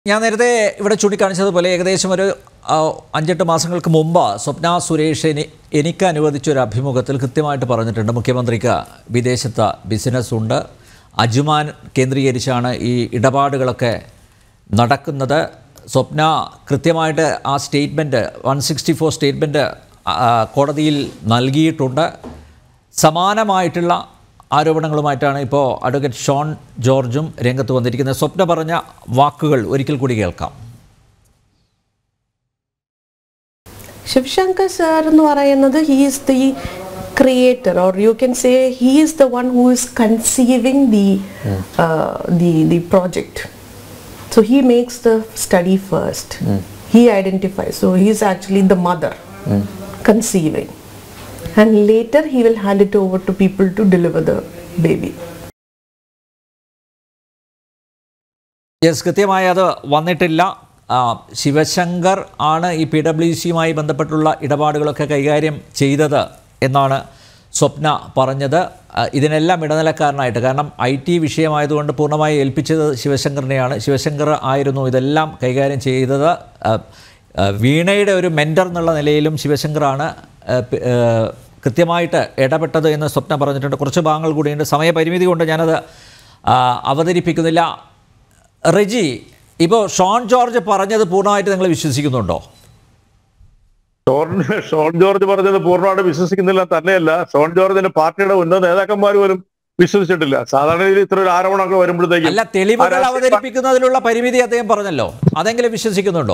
ഞാൻ നേരത്തെ ഇവിടെ ചൂണ്ടിക്കാണിച്ചതുപോലെ ഏകദേശം ഒരു ആ, അഞ്ചെട്ട് മാസങ്ങൾക്ക് മുമ്പ് സ്വപ്ന സുരേഷ് എനി എനിക്ക് അനുവദിച്ച ഒരു അഭിമുഖത്തിൽ കൃത്യമായിട്ട് പറഞ്ഞിട്ടുണ്ട് മുഖ്യമന്ത്രിക്ക് വിദേശത്ത് ബിസിനസ് ഉണ്ട് അജുമാൻ കേന്ദ്രീകരിച്ചാണ് ഈ ഇടപാടുകളൊക്കെ നടക്കുന്നത് സ്വപ്ന കൃത്യമായിട്ട് ആ statement one sixty four statement കോടതിയിൽ നൽകിയിട്ടുണ്ട് സമാനമായിട്ടുള്ള ആരോപണങ്ങളുമായിട്ടാണ് ഇപ്പോൾ അഡ്വക്കേറ്റ് ഷോൺ ജോർജും രംഗത്ത് വന്നിരിക്കുന്നത് സ്വപ്ന പറഞ്ഞ വാക്കുകൾ ഒരിക്കൽ കൂടി കേൾക്കാം ശിവശങ്കർ സാർ എന്ന് പറയുന്നത് he is the creator or you can say he is the one who is conceiving the the the project so he makes the study first he identify so he is actually the mother conceiving and later he will hand it over to people to deliver the baby yes കൃത്യമായി അത് വന്നിട്ടില്ല ആ, ശിവശങ്കർ ആണ് ഈ P W സിയുമായി ബന്ധപ്പെട്ടുള്ള ഇടപാടുകളൊക്കെ കൈകാര്യം ചെയ്തത് എന്നാണ് സ്വപ്ന പറഞ്ഞത് ആ, ഇതിനെല്ലാം ഇടനിലക്കാരനായിട്ട് കാരണം ഐ ടി വിഷയമായതുകൊണ്ട് പൂർണ്ണമായി ഏൽപ്പിച്ചത് ശിവശങ്കറിനെയാണ് ശിവശങ്കർ ആയിരുന്നു ഇതെല്ലാം കൈകാര്യം ചെയ്തത് ആ, ആ, വീണയുടെ ഒരു മെൻറ്റർ എന്നുള്ള നിലയിലും ശിവശങ്കറാണ് ആ, പി- ആ, കൃത്യമായിട്ട് ഇടപെട്ടത് എന്ന് സ്വപ്ന പറഞ്ഞിട്ടുണ്ട് കുറച്ച് ഭാഗങ്ങൾ കൂടിയുണ്ട് സമയപരിമിതി കൊണ്ട് ഞാനത് ആ, അവതരിപ്പിക്കുന്നില്ല റെജി ഇപ്പോൾ ഷോൺ ജോർജ് പറഞ്ഞത് പൂർണ്ണമായിട്ട് നിങ്ങൾ വിശ്വസിക്കുന്നുണ്ടോ ഷോൺ ഷോൺ ജോർജ് പറഞ്ഞത് പൂർണ്ണമായിട്ട് വിശ്വസിക്കുന്നില്ല തന്നെയല്ല ഷോൺ ജോർജിന്റെ പാർട്ടിയുടെ ഉന്നത നേതാക്കന്മാർ പോലും വിശ്വസിച്ചിട്ടില്ല സാധാരണ രീതിയിൽ ഇത്ര ഒരു ആരോപണമൊക്കെ വരുമ്പോഴത്തേക്കും അല്ല തെളിവുകൾ ആ രാഷ്ട്രീയ അവതരിപ്പിക്കുന്നതിലുള്ള പരിമിതി അദ്ദേഹം പറഞ്ഞല്ലോ അതെങ്കിലും വിശ്വസിക്കുന്നുണ്ടോ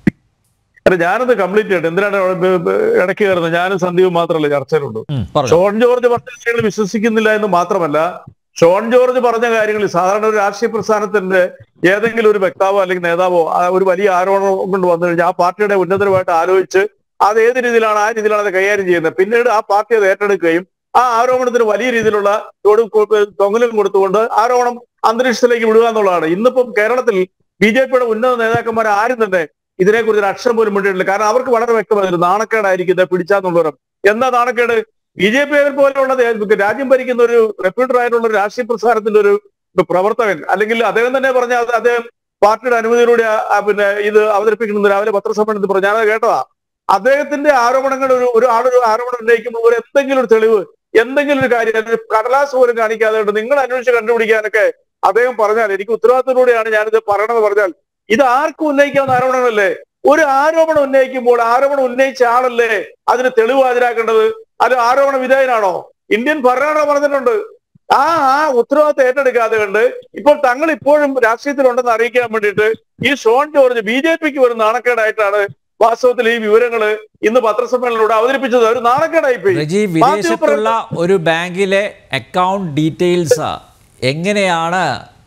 അല്ല ഞാനത് കംപ്ലീറ്റ് ചെയ്യട്ടെ എന്തിനാണ് അവിടെ ബ- ബ- ഇടയ്ക്ക് കയറുന്നത് ഞാനും സന്ദീപും മാത്രമല്ല ചർച്ചയിലുണ്ട് ഉം, പറഞ്ഞോ ഷോൺ ജോർജ് പറഞ്ഞ കാര്യങ്ങൾ വിശ്വസിക്കുന്നില്ല എന്ന് മാത്രമല്ല ഷോൺ ജോർജ് പറഞ്ഞ കാര്യങ്ങളിൽ സാധാരണ ഒരു രാഷ്ട്രീയ പ്രസ്ഥാനത്തിന്റെ ഏതെങ്കിലും ഒരു വ്യക്താവോ അല്ലെങ്കിൽ നേതാവോ ആ ഒരു വലിയ ആരോപണം കൊണ്ട് വന്നു കഴിഞ്ഞാൽ ആ പാർട്ടിയുടെ ഉന്നതരുമായിട്ട് ആലോചിച്ച് അത് ഏത് രീതിയിലാണ് ആ രീതിയിലാണ് അത് കൈകാര്യം ചെയ്യുന്നത് പിന്നീട് ആ പാർട്ടി അത് ഏറ്റെടുക്കുകയും ആ ആരോപണത്തിന് വലിയ രീതിയിലുള്ള തോടും കൊ- തൊങ്ങലും കൊടുത്തുകൊണ്ട് ആരോപണം അന്തരീക്ഷത്തിലേക്ക് വിടുക എന്നുള്ളതാണ് ഇന്നിപ്പം കേരളത്തിൽ ബി ജെ പിയുടെ ഉന്നത നേതാക്കന്മാർ ആരും തന്നെ ഇതിനെക്കുറിച്ച് ഒരു അക്ഷരം പോലും മിണ്ടിയിട്ടില്ല കാരണം അവർക്ക് വളരെ വ്യക്തമായിരുന്നു നാണക്കേടായിരിക്കും ഇത് പിടിച്ചാന്നുള്ളവരും എന്താ നാണക്കേട് ബി ജെ പി പോലെയുള്ള ദേ- രാജ്യം ഭരിക്കുന്ന ഒരു റെപ്യൂട്ടഡ് ആയിട്ടുള്ള ഒരു രാഷ്ട്രീയ പ്രസ്ഥാനത്തിന്റെ ഒരു പ്രവർത്തകൻ അല്ലെങ്കിൽ അദ്ദേഹം തന്നെ പറഞ്ഞ അത് അദ്ദേഹം പാർട്ടിയുടെ അനുമതിയിലൂടെ ആ- ആ പിന്നെ ഇത് അവതരിപ്പിക്കുന്നത് രാവിലെ പത്രസമ്മേളനത്തിൽ പറഞ്ഞു ഞാനത് കേട്ടതാ അദ്ദേഹത്തിന്റെ ആരോപണങ്ങൾ ഒരു ഒരു ആളൊരു ആരോപണം ഉന്നയിക്കുമ്പോൾ ഒരു എന്തെങ്കിലും ഒരു തെളിവ് എന്തെങ്കിലും ഒരു കാര്യം ഒരു കടലാസ് പോലും കാണിക്കാതെ കൊണ്ട് നിങ്ങൾ അന്വേഷിച്ച് കണ്ടുപിടിക്കാനൊക്കെ അദ്ദേഹം പറഞ്ഞാൽ എനിക്ക് ഉത്തരവാദിത്തത്തിലൂടെയാണ് ഞാനിത് പറയണമെന്ന് പറഞ്ഞാൽ ഇത് ആർക്കും ഉന്നയിക്കാവുന്ന ആരോപണമല്ലേ ഒരു ആരോപണം ഉന്നയിക്കുമ്പോൾ ആരോപണം ഉന്നയിച്ച ആളല്ലേ അതിന് തെളിവ് ഹാജരാക്കേണ്ടത് അത് ആരോപണ വിധേയനാണോ ഇന്ത്യൻ ഭരണഘടന പറഞ്ഞിട്ടുണ്ട് ആ ആ ഉത്തരവാദിത്തം ഏറ്റെടുക്കാതെ കണ്ട് ഇപ്പോൾ തങ്ങൾ ഇപ്പോഴും രാഷ്ട്രീയത്തിലുണ്ടെന്ന് അറിയിക്കാൻ വേണ്ടിയിട്ട് ഈ ഷോൺ ജോർജ് ബി ജെ പിക്ക് ഒരു നാണക്കേടായിട്ടാണ് വാസ്തവത്തിൽ ഈ വിവരങ്ങൾ ഇന്ന് പത്രസമ്മേളനത്തിലൂടെ അവതരിപ്പിച്ചത് ഒരു നാണക്കേടായി പോയി റെജി വിദേശത്തുള്ള ഒരു ബാങ്കിലെ അക്കൗണ്ട് ഡീറ്റെയിൽസ് എങ്ങനെയാണ്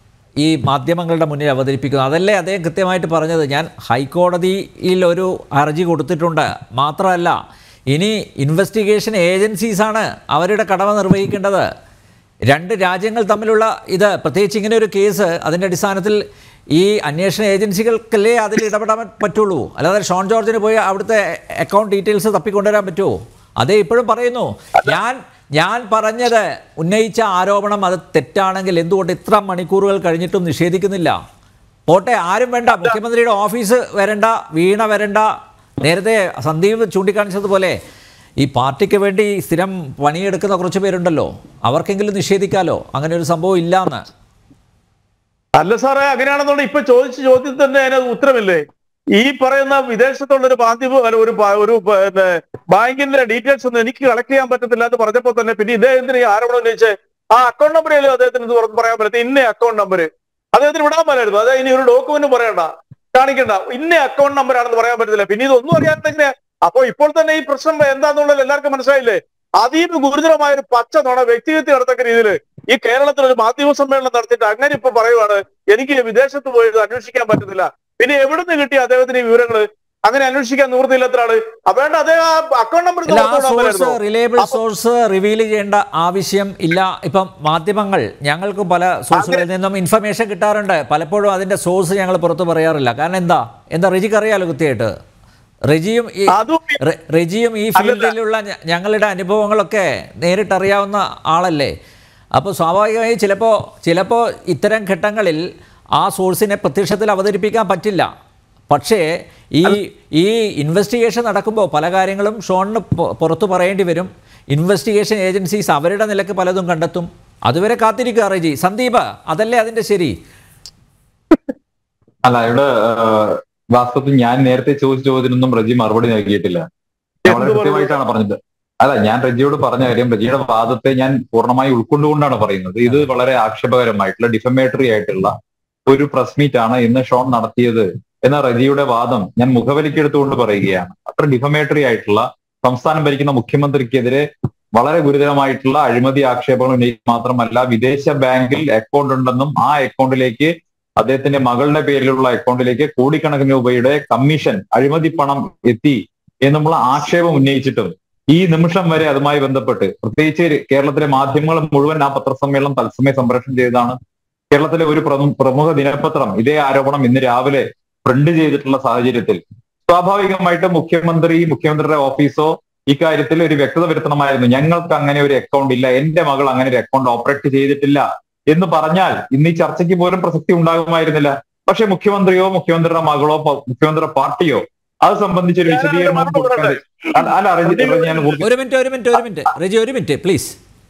ഈ മാധ്യമങ്ങളുടെ മുന്നിൽ അവതരിപ്പിക്കുന്നത് അതല്ലേ അദ്ദേഹം കൃത്യമായിട്ട് പറഞ്ഞത് ഞാൻ ഹൈക്കോടതിയിൽ ഒരു ഹർജി കൊടുത്തിട്ടുണ്ട് മാത്രമല്ല ഇനി ഇൻവെസ്റ്റിഗേഷൻ ഏജൻസീസാണ് അവരുടെ കടമ നിർവഹിക്കേണ്ടത് രണ്ട് രാജ്യങ്ങൾ തമ്മിലുള്ള ഇത് പ്രത്യേകിച്ച് ഇങ്ങനെ ഒരു കേസ് അതിൻ്റെ അടിസ്ഥാനത്തിൽ ഈ അന്വേഷണ ഏജൻസികൾക്കല്ലേ അതിൽ ഇടപെടാൻ പറ്റുള്ളൂ അല്ലാതെ ഷോൺ ജോർജിന് പോയി അവിടുത്തെ അക്കൗണ്ട് ഡീറ്റെയിൽസ് തപ്പിക്കൊണ്ടുവരാൻ പറ്റുമോ അതേ ഇപ്പോഴും പറയുന്നു ഞാൻ ഞാൻ പറഞ്ഞത് ഉന്നയിച്ച ആരോപണം അത് തെറ്റാണെങ്കിൽ എന്തുകൊണ്ട് ഇത്ര മണിക്കൂറുകൾ കഴിഞ്ഞിട്ടും നിഷേധിക്കുന്നില്ല പോട്ടെ ആരും വേണ്ട മുഖ്യമന്ത്രിയുടെ ഓഫീസ് വരണ്ട വീണ വരണ്ട നേരത്തെ സന്ദീപ് ചൂണ്ടിക്കാണിച്ചതുപോലെ ഈ പാർട്ടിക്ക് വേണ്ടി സ്ഥിരം പണിയെടുക്കുന്ന കുറച്ച് പേരുണ്ടല്ലോ അവർക്കെങ്കിലും നിഷേധിക്കാലോ അങ്ങനെ ഒരു സംഭവം ഇല്ലാന്ന് അല്ല സാറേ അങ്ങനെയാണെന്നുണ്ടെങ്കിൽ ഇപ്പൊ ചോദിച്ച ചോദ്യത്തിൽ തന്നെ അതിനകത്ത് ഉത്തരമില്ലേ ഈ പറയുന്ന വിദേശത്തുള്ള ഒരു മാധ്യമ അല്ല, ഒരു ബ- ഒരു പിന്നെ ബാങ്കിന്റെ ഡീറ്റെയിൽസ് ഒന്നും എനിക്ക് കളക്ട് ചെയ്യാൻ പറ്റത്തില്ല എന്ന് പറഞ്ഞപ്പോ തന്നെ പിന്നെ ഇദ്ദേഹത്തിന് ഈ ആരോപണം ഉന്നയിച്ച് ആ അക്കൗണ്ട് നമ്പർ അദ്ദേഹത്തിന് ഇത് തുറന്ന് പറയാൻ പറ്റത്തില്ല ഇന്ന അക്കൗണ്ട് നമ്പർ അദ്ദേഹത്തിന് വിടാൻ പറ്റായിരുന്നു അതായത് ഇനി ഒരു ഡോക്യുമെന്റ് പറയണ്ട കാണിക്കണ്ട ഇന്ന അക്കൗണ്ട് നമ്പർ ആണെന്ന് പറയാൻ പറ്റത്തില്ല പിന്നെ ഇതൊന്നും അറിയാത്തെങ്ങനെ അപ്പൊ ഇപ്പോൾ തന്നെ ഈ പ്രശ്നം എന്താന്നുള്ളത് എല്ലാവർക്കും മനസ്സിലായില്ലേ അതീവ ഗുരുതരമായ ഒരു പച്ച നുണ വ്യക്തിഗത നടത്തക്ക രീതിയിൽ ഈ കേരളത്തിൽ ഒരു മാധ്യമ സമ്മേളനം നടത്തിയിട്ട് അങ്ങനെ ഇപ്പൊ പറയുവാണ് എനിക്ക് വിദേശത്ത് പോയിട്ട് അന്വേഷിക്കാൻ പറ്റുന്നില്ല പിന്നെ എവിടുന്ന് കിട്ടിയ അദ്ദേഹത്തിന് ഈ വിവരങ്ങൾ അങ്ങനെ അന്വേഷിക്കാൻ നിവൃത്തിയില്ലാത്താണ് വേണ്ട അദ്ദേഹം ആ അക്കൗണ്ട് നമ്പർ ഇല്ല ആ സോഴ്സ് റിലയബിൾ സോഴ്സ് റിവീൽ ചെയ്യേണ്ട ആവശ്യം ഇല്ല ഇപ്പം മാധ്യമങ്ങൾ ഞങ്ങൾക്ക് പല സോഴ്സുകളിൽ നിന്നും ഇൻഫർമേഷൻ കിട്ടാറുണ്ട് പലപ്പോഴും അതിന്റെ സോഴ്സ് ഞങ്ങൾ പുറത്ത് പറയാറില്ല കാരണം എന്താ എന്താ റെജിക്ക് അറിയാലോ കൃത്യമായിട്ട് റെജിയും ഈ അതും റെ- റെജിയും ഈ ഫീൽഡിലുള്ള ഞ- ഞങ്ങളുടെ അനുഭവങ്ങളൊക്കെ നേരിട്ടറിയാവുന്ന ആളല്ലേ അപ്പോൾ സ്വാഭാവികമായി ചിലപ്പോൾ ചിലപ്പോൾ ഇത്തരം ഘട്ടങ്ങളിൽ ആ സോഴ്സിനെ പ്രത്യക്ഷത്തിൽ അവതരിപ്പിക്കാൻ പറ്റില്ല പക്ഷേ ഈ ഈ ഇൻവെസ്റ്റിഗേഷൻ നടക്കുമ്പോൾ പല കാര്യങ്ങളും ഷോണിന് പൊ- പുറത്തു പറയേണ്ടി വരും ഇൻവെസ്റ്റിഗേഷൻ ഏജൻസീസ് അവരുടെ നിലക്ക് പലതും കണ്ടെത്തും അതുവരെ കാത്തിരിക്കുക റെജി സന്ദീപ് അതല്ലേ അതിൻ്റെ ശരി അല്ല ഇവിടെ ആഹ്, വാസ്തവത്തിൽ ഞാൻ നേരത്തെ ചോദിച്ച ചോദ്യത്തിനൊന്നും റജി മറുപടി നൽകിയിട്ടില്ല ഞാൻ വളരെ എന്ത് കൃത്യമായിട്ടാണ് പറഞ്ഞത് അല്ല ഞാൻ റജിയോട് പറഞ്ഞ കാര്യം റജിയുടെ വാദത്തെ ഞാൻ പൂർണ്ണമായി ഉൾക്കൊണ്ടുകൊണ്ടാണ് പറയുന്നത് ഇത് വളരെ ആക്ഷേപകരമായിട്ടുള്ള ഡിഫമേറ്ററി ആയിട്ടുള്ള ഒരു പ്രസ് മീറ്റ് ആണ് ഇന്ന് ഷോൺ നടത്തിയത് എന്ന റജിയുടെ വാദം ഞാൻ മുഖവലിക്കെടുത്തുകൊണ്ട് പറയുകയാണ് അത്ര ഡിഫമേറ്ററി ആയിട്ടുള്ള സംസ്ഥാനം ഭരിക്കുന്ന മുഖ്യമന്ത്രിക്കെതിരെ വളരെ ഗുരുതരമായിട്ടുള്ള അഴിമതി ആക്ഷേപങ്ങൾ ഉന്നയിക്കുക മാത്രമല്ല വിദേശ ബാങ്കിൽ അക്കൗണ്ട് ഉണ്ടെന്നും ആ അക്കൗണ്ടിലേക്ക് അദ്ദേഹത്തിന്റെ മകളുടെ പേരിലുള്ള അക്കൗണ്ടിലേക്ക് കോടിക്കണക്കിന് രൂപയുടെ കമ്മീഷൻ അഴിമതി പണം എത്തി എന്നുള്ള ആക്ഷേപം ഉന്നയിച്ചിട്ടും ഈ നിമിഷം വരെ അതുമായി ബന്ധപ്പെട്ട് പ്രത്യേകിച്ച് കേരളത്തിലെ മാധ്യമങ്ങൾ മുഴുവൻ ആ പത്രസമ്മേളനം തത്സമയം സംപ്രേഷണം ചെയ്തതാണ് കേരളത്തിലെ ഒരു പ്രമു- പ്രമുഖ ദിനപത്രം ഇതേ ആരോപണം ഇന്ന് രാവിലെ പ്രിന്റ് ചെയ്തിട്ടുള്ള സാഹചര്യത്തിൽ സ്വാഭാവികമായിട്ടും മുഖ്യമന്ത്രി മുഖ്യമന്ത്രിയുടെ ഓഫീസോ ഇക്കാര്യത്തിൽ ഒരു വ്യക്തത വരുത്തണമായിരുന്നു ഞങ്ങൾക്ക് അങ്ങനെ ഒരു അക്കൗണ്ട് ഇല്ല എന്റെ മകൾ അങ്ങനെ ഒരു അക്കൗണ്ട് ഓപ്പറേറ്റ് ചെയ്തിട്ടില്ല എന്ന് പറഞ്ഞാൽ ഇന്ന് ഈ ചർച്ചയ്ക്ക് പോലും പ്രസക്തി ഉണ്ടാകുമായിരുന്നില്ല പക്ഷെ മുഖ്യമന്ത്രിയോ മുഖ്യമന്ത്രിയുടെ മകളോ പ- മുഖ്യമന്ത്രിയുടെ പാർട്ടിയോ അത് സംബന്ധിച്ച് ഒരു ഞാൻ ഒരു വിശദീകരണം മറുപടി കൊടുക്കാതെ അല്ല അല്ല, റജി- റജി, ഞാൻ പൂർത്തി- ഒരു മിനിറ്റ് ഒരു മിനിറ്റ് ഒരു മിനിറ്റ് റെജി ഒരു മിനിറ്റ് പ്ലീസ്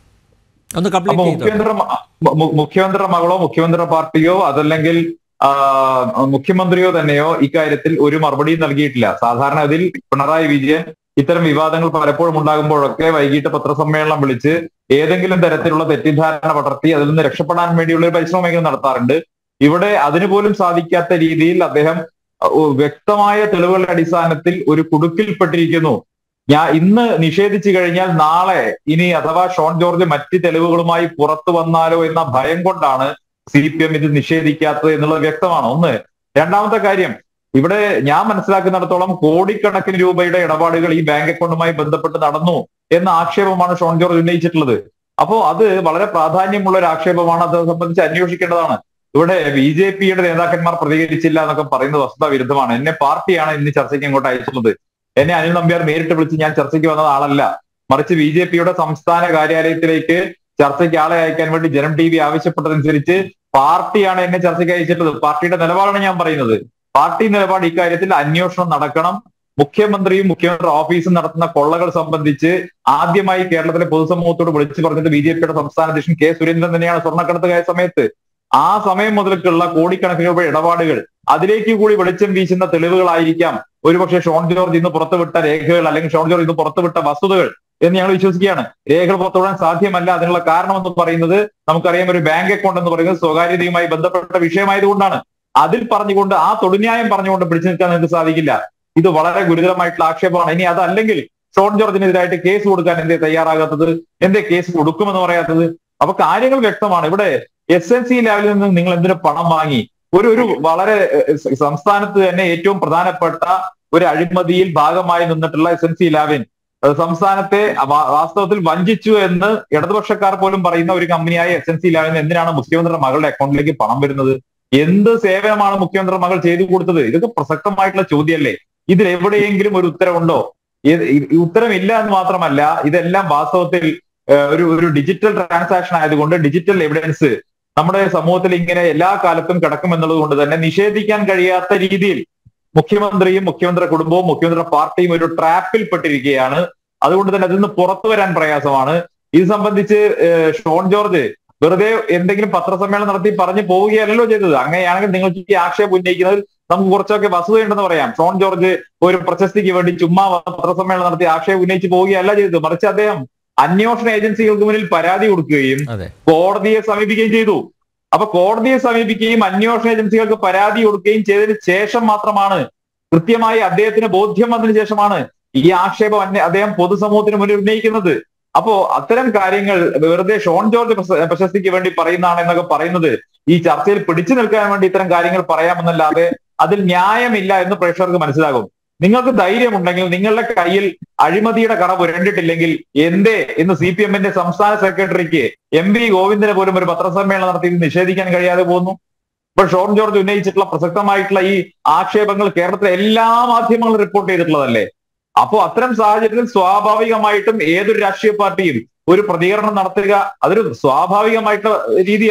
ഒന്ന് അപ്പൊ കംപ്ലീറ്റ് ചെയ്തോ മുഖ്യമന്ത്രി മ- മു- മുഖ്യമന്ത്രിയുടെ മകളോ മുഖ്യമന്ത്രിയുടെ പാർട്ടിയോ അതല്ലെങ്കിൽ ആ, മുഖ്യമന്ത്രിയോ തന്നെയോ ഇക്കാര്യത്തിൽ ഒരു മറുപടിയും നൽകിയിട്ടില്ല സാധാരണ അതിൽ പിണറായി വിജയൻ ഇത്തരം വിവാദങ്ങൾ പലപ്പോഴും ഉണ്ടാകുമ്പോഴൊക്കെ വൈകിട്ട് പത്രസമ്മേളനം വിളിച്ച് ഏതെങ്കിലും തരത്തിലുള്ള തെറ്റിദ്ധാരണ പടർത്തി അതിൽ നിന്ന് രക്ഷപ്പെടാൻ വേണ്ടിയുള്ള ഒരു പരിശ്രമമെങ്കിലും നടത്താറുണ്ട് ഇവിടെ അതിനു പോലും സാധിക്കാത്ത രീതിയിൽ അദ്ദേഹം അഹ് വ്യക്തമായ തെളിവുകളുടെ അടിസ്ഥാനത്തിൽ ഒരു കുടുക്കിൽപ്പെട്ടിരിക്കുന്നു ഞാൻ ഇന്ന് നിഷേധിച്ചു കഴിഞ്ഞാൽ നാളെ ഇനി അഥവാ ഷോൺ ജോർജ് മറ്റ് തെളിവുകളുമായി പുറത്തു വന്നാലോ എന്ന ഭയം കൊണ്ടാണ് സി പി എം ഇത് നിഷേധിക്കാത്തത് എന്നുള്ളത് വ്യക്തമാണ് ഒന്ന് രണ്ടാമത്തെ കാര്യം ഇവിടെ ഞാൻ മനസ്സിലാക്കുന്നിടത്തോളം കോടിക്കണക്കിന് രൂപയുടെ ഇടപാടുകൾ ഈ ബാങ്ക് അക്കൗണ്ടുമായി ബന്ധപ്പെട്ട് നടന്നു എന്ന ആക്ഷേപമാണ് ഷോൺ ജോർജ് ഉന്നയിച്ചിട്ടുള്ളത് അപ്പോ അത് വളരെ പ്രാധാന്യമുള്ള ഒരു ആക്ഷേപമാണ് അത് സംബന്ധിച്ച് അന്വേഷിക്കേണ്ടതാണ് ഇവിടെ ബി ജെ പിയുടെ നേതാക്കന്മാർ പ്രതികരിച്ചില്ല എന്നൊക്കെ പറയുന്നത് വസ്തുതാ വിരുദ്ധമാണ് എന്നെ പാർട്ടിയാണ് ഇന്ന് ചർച്ചയ്ക്ക് ഇങ്ങോട്ട് അയച്ചിട്ടുള്ളത് എന്നെ അനിൽ നമ്പ്യാർ നേരിട്ട് വിളിച്ച് ഞാൻ ചർച്ചയ്ക്ക് വന്നത് ആളല്ല മറിച്ച് ബി ജെ പിയുടെ സംസ്ഥാന കാര്യാലയത്തിലേക്ക് ചർച്ചയ്ക്ക് ആളെ അയക്കാൻ വേണ്ടി ജനം ടി വി ആവശ്യപ്പെട്ടതനുസരിച്ച് പാർട്ടിയാണ് എന്നെ ചർച്ചയ്ക്ക് അയച്ചിട്ടുള്ളത് പാർട്ടിയുടെ നിലപാടാണ് ഞാൻ പറയുന്നത് പാർട്ടി നിലപാട് ഇക്കാര്യത്തിൽ അന്വേഷണം നടക്കണം മുഖ്യമന്ത്രിയും മുഖ്യമന്ത്രി ഓഫീസും നടത്തുന്ന കൊള്ളകൾ സംബന്ധിച്ച് ആദ്യമായി കേരളത്തിലെ പൊതുസമൂഹത്തോട് വിളിച്ചു പറഞ്ഞത് ബി ജെ പിയുടെ സംസ്ഥാന അധ്യക്ഷൻ കെ സുരേന്ദ്രൻ തന്നെയാണ് സ്വർണ്ണക്കടത്ത് കായ സമയത്ത് ആ സമയം മുതൽക്കുള്ള കോടിക്കണക്കിന് രൂപ ഇടപാടുകൾ അതിലേക്ക് കൂടി വെളിച്ചം വീശുന്ന തെളിവുകളായിരിക്കാം ഒരുപക്ഷെ ഷോൺ ജോർജ് ഇന്ന് പുറത്തുവിട്ട രേഖകൾ അല്ലെങ്കിൽ ഷോൺ ജോർജ് ഇന്ന് പുറത്തുവിട്ട വസ്തുതകൾ എന്ന് ഞങ്ങൾ വിശ്വസിക്കുകയാണ് രേഖകൾ പുറത്തുവിടാൻ സാധ്യമല്ല അതിനുള്ള കാരണം എന്ന് പറയുന്നത് നമുക്കറിയാം ഒരു ബാങ്ക് അക്കൗണ്ട് എന്ന് പറയുന്നത് സ്വകാര്യതയുമായി ബന്ധപ്പെട്ട വിഷയമായതുകൊണ്ടാണ് അതിൽ പറഞ്ഞുകൊണ്ട് ആ തൊടുന്യായം പറഞ്ഞുകൊണ്ട് പിടിച്ചു നിൽക്കാൻ നിങ്ങൾക്ക് സാധിക്കില്ല ഇത് വളരെ ഗുരുതരമായിട്ടുള്ള ആക്ഷേപമാണ് ഇനി അതല്ലെങ്കിൽ ഷോൺ ജോർജിനെതിരായിട്ട് കേസ് കൊടുക്കാൻ എന്തേ തയ്യാറാകാത്തത് എന്തേ കേസ് കൊടുക്കുമെന്ന് പറയാത്തത് അപ്പൊ കാര്യങ്ങൾ വ്യക്തമാണ് ഇവിടെ എസ് എൻ സി ലെവലിൽ നിന്ന് നിങ്ങൾ എന്തിനു പണം വാങ്ങി ഒരു ഒരു വളരെ ഏഹ്, സ- സംസ്ഥാനത്ത് തന്നെ ഏറ്റവും പ്രധാനപ്പെട്ട ഒരു അഴിമതിയിൽ ഭാഗമായി നിന്നിട്ടുള്ള എസ് എൻ സി ലാവിൻ അത് സംസ്ഥാനത്തെ വാ- വാസ്തവത്തിൽ വഞ്ചിച്ചു എന്ന് ഇടതുപക്ഷക്കാർ പോലും പറയുന്ന ഒരു കമ്പനിയായ എസ് എൻ സി ലാവിന് എന്തിനാണ് മുഖ്യമന്ത്രിയുടെ മകളുടെ അക്കൗണ്ടിലേക്ക് പണം വരുന്നത് എന്ത് സേവനമാണ് മുഖ്യമന്ത്രി മകൾ ചെയ്തു കൊടുത്തത് ഇതൊക്കെ പ്രസക്തമായിട്ടുള്ള ചോദ്യമല്ലേ ഇതിൽ എവിടെയെങ്കിലും ഒരു ഉത്തരവുണ്ടോ ഇത് ഈ- ഈ ഉത്തരമില്ല എന്ന് മാത്രമല്ല ഇതെല്ലാം വാസ്തവത്തിൽ ഏഹ്, ഒരു ഒരു ഡിജിറ്റൽ ട്രാൻസാക്ഷൻ ആയതുകൊണ്ട് ഡിജിറ്റൽ എവിഡൻസ് നമ്മുടെ സമൂഹത്തിൽ ഇങ്ങനെ എല്ലാ കാലത്തും കിടക്കുമെന്നുള്ളത് കൊണ്ട് തന്നെ നിഷേധിക്കാൻ കഴിയാത്ത രീതിയിൽ മുഖ്യമന്ത്രിയും മുഖ്യമന്ത്രി കുടുംബവും മുഖ്യമന്ത്രിയുടെ പാർട്ടിയും ഒരു ട്രാപ്പിൽ പെട്ടിരിക്കുകയാണ് അതുകൊണ്ട് തന്നെ അതിൽ നിന്ന് പുറത്തു വരാൻ പ്രയാസമാണ് ഇത് സംബന്ധിച്ച് ഏഹ്, ഷോൺ ജോർജ് വെറുതെ എന്തെങ്കിലും പത്രസമ്മേളനം നടത്തി പറഞ്ഞു പോവുകയല്ലല്ലോ ചെയ്തത് അങ്ങനെയാണെങ്കിൽ നിങ്ങൾക്ക് ഈ ആക്ഷേപം ഉന്നയിക്കുന്നത് നമുക്ക് കുറച്ചൊക്കെ വസ്തുതയുണ്ടെന്ന് പറയാം ഷോൺ ജോർജ് ഒരു പ്രശസ്തിക്ക് വേണ്ടി ചുമ്മാ വന്ന് പത്രസമ്മേളനം നടത്തി ആക്ഷേപം ഉന്നയിച്ച് പോവുകയല്ല ചെയ്തത് മറിച്ച് അദ്ദേഹം അന്വേഷണ ഏജൻസികൾക്ക് മുന്നിൽ പരാതി കൊടുക്കുകയും അതെ കോടതിയെ സമീപിക്കുകയും ചെയ്തു അപ്പൊ കോടതിയെ സമീപിക്കുകയും അന്വേഷണ ഏജൻസികൾക്ക് പരാതി കൊടുക്കുകയും ചെയ്തതിന് ശേഷം മാത്രമാണ് കൃത്യമായി അദ്ദേഹത്തിന് ബോധ്യം വന്നതിന് ശേഷമാണ് ഈ ആക്ഷേപം അന്വ- അദ്ദേഹം പൊതുസമൂഹത്തിന് മുന്നിൽ ഉന്നയിക്കുന്നത് അപ്പോ അത്തരം കാര്യങ്ങൾ വെറുതെ ഷോൺ ജോർജ് പ്രശ- പ്രശസ്തിക്ക് വേണ്ടി പറയുന്നതാണ് എന്നൊക്കെ പറയുന്നത് ഈ ചർച്ചയിൽ പിടിച്ചു നിൽക്കാൻ വേണ്ടി ഇത്തരം കാര്യങ്ങൾ പറയാമെന്നല്ലാതെ അതിൽ ന്യായമില്ല എന്ന് പ്രേക്ഷകർക്ക് മനസ്സിലാകും നിങ്ങൾക്ക് ധൈര്യമുണ്ടെങ്കിൽ നിങ്ങളുടെ കയ്യിൽ അഴിമതിയുടെ കറ പുരണ്ടിട്ടില്ലെങ്കിൽ എന്തേ എന്ന് സി പി എമ്മിന്റെ സംസ്ഥാന സെക്രട്ടറിക്ക് എം വി ഗോവിന്ദന് പോലും ഒരു പത്രസമ്മേളനം നടത്തി ഇത് നിഷേധിക്കാൻ കഴിയാതെ പോകുന്നു ഇപ്പോൾ ഷോൺ ജോർജ് ഉന്നയിച്ചിട്ടുള്ള പ്രസക്തമായിട്ടുള്ള ഈ ആക്ഷേപങ്ങൾ കേരളത്തിലെ എല്ലാ മാധ്യമങ്ങളും റിപ്പോർട്ട് ചെയ്തിട്ടുള്ളതല്ലേ അപ്പോ അത്തരം സാഹചര്യത്തിൽ സ്വാഭാവികമായിട്ടും ഏതൊരു രാഷ്ട്രീയ പാർട്ടിയും ഒരു പ്രതികരണം നടത്തുക അതൊരു സ്വാഭാവികമായിട്ടുള്ള രീതിയല്ലേ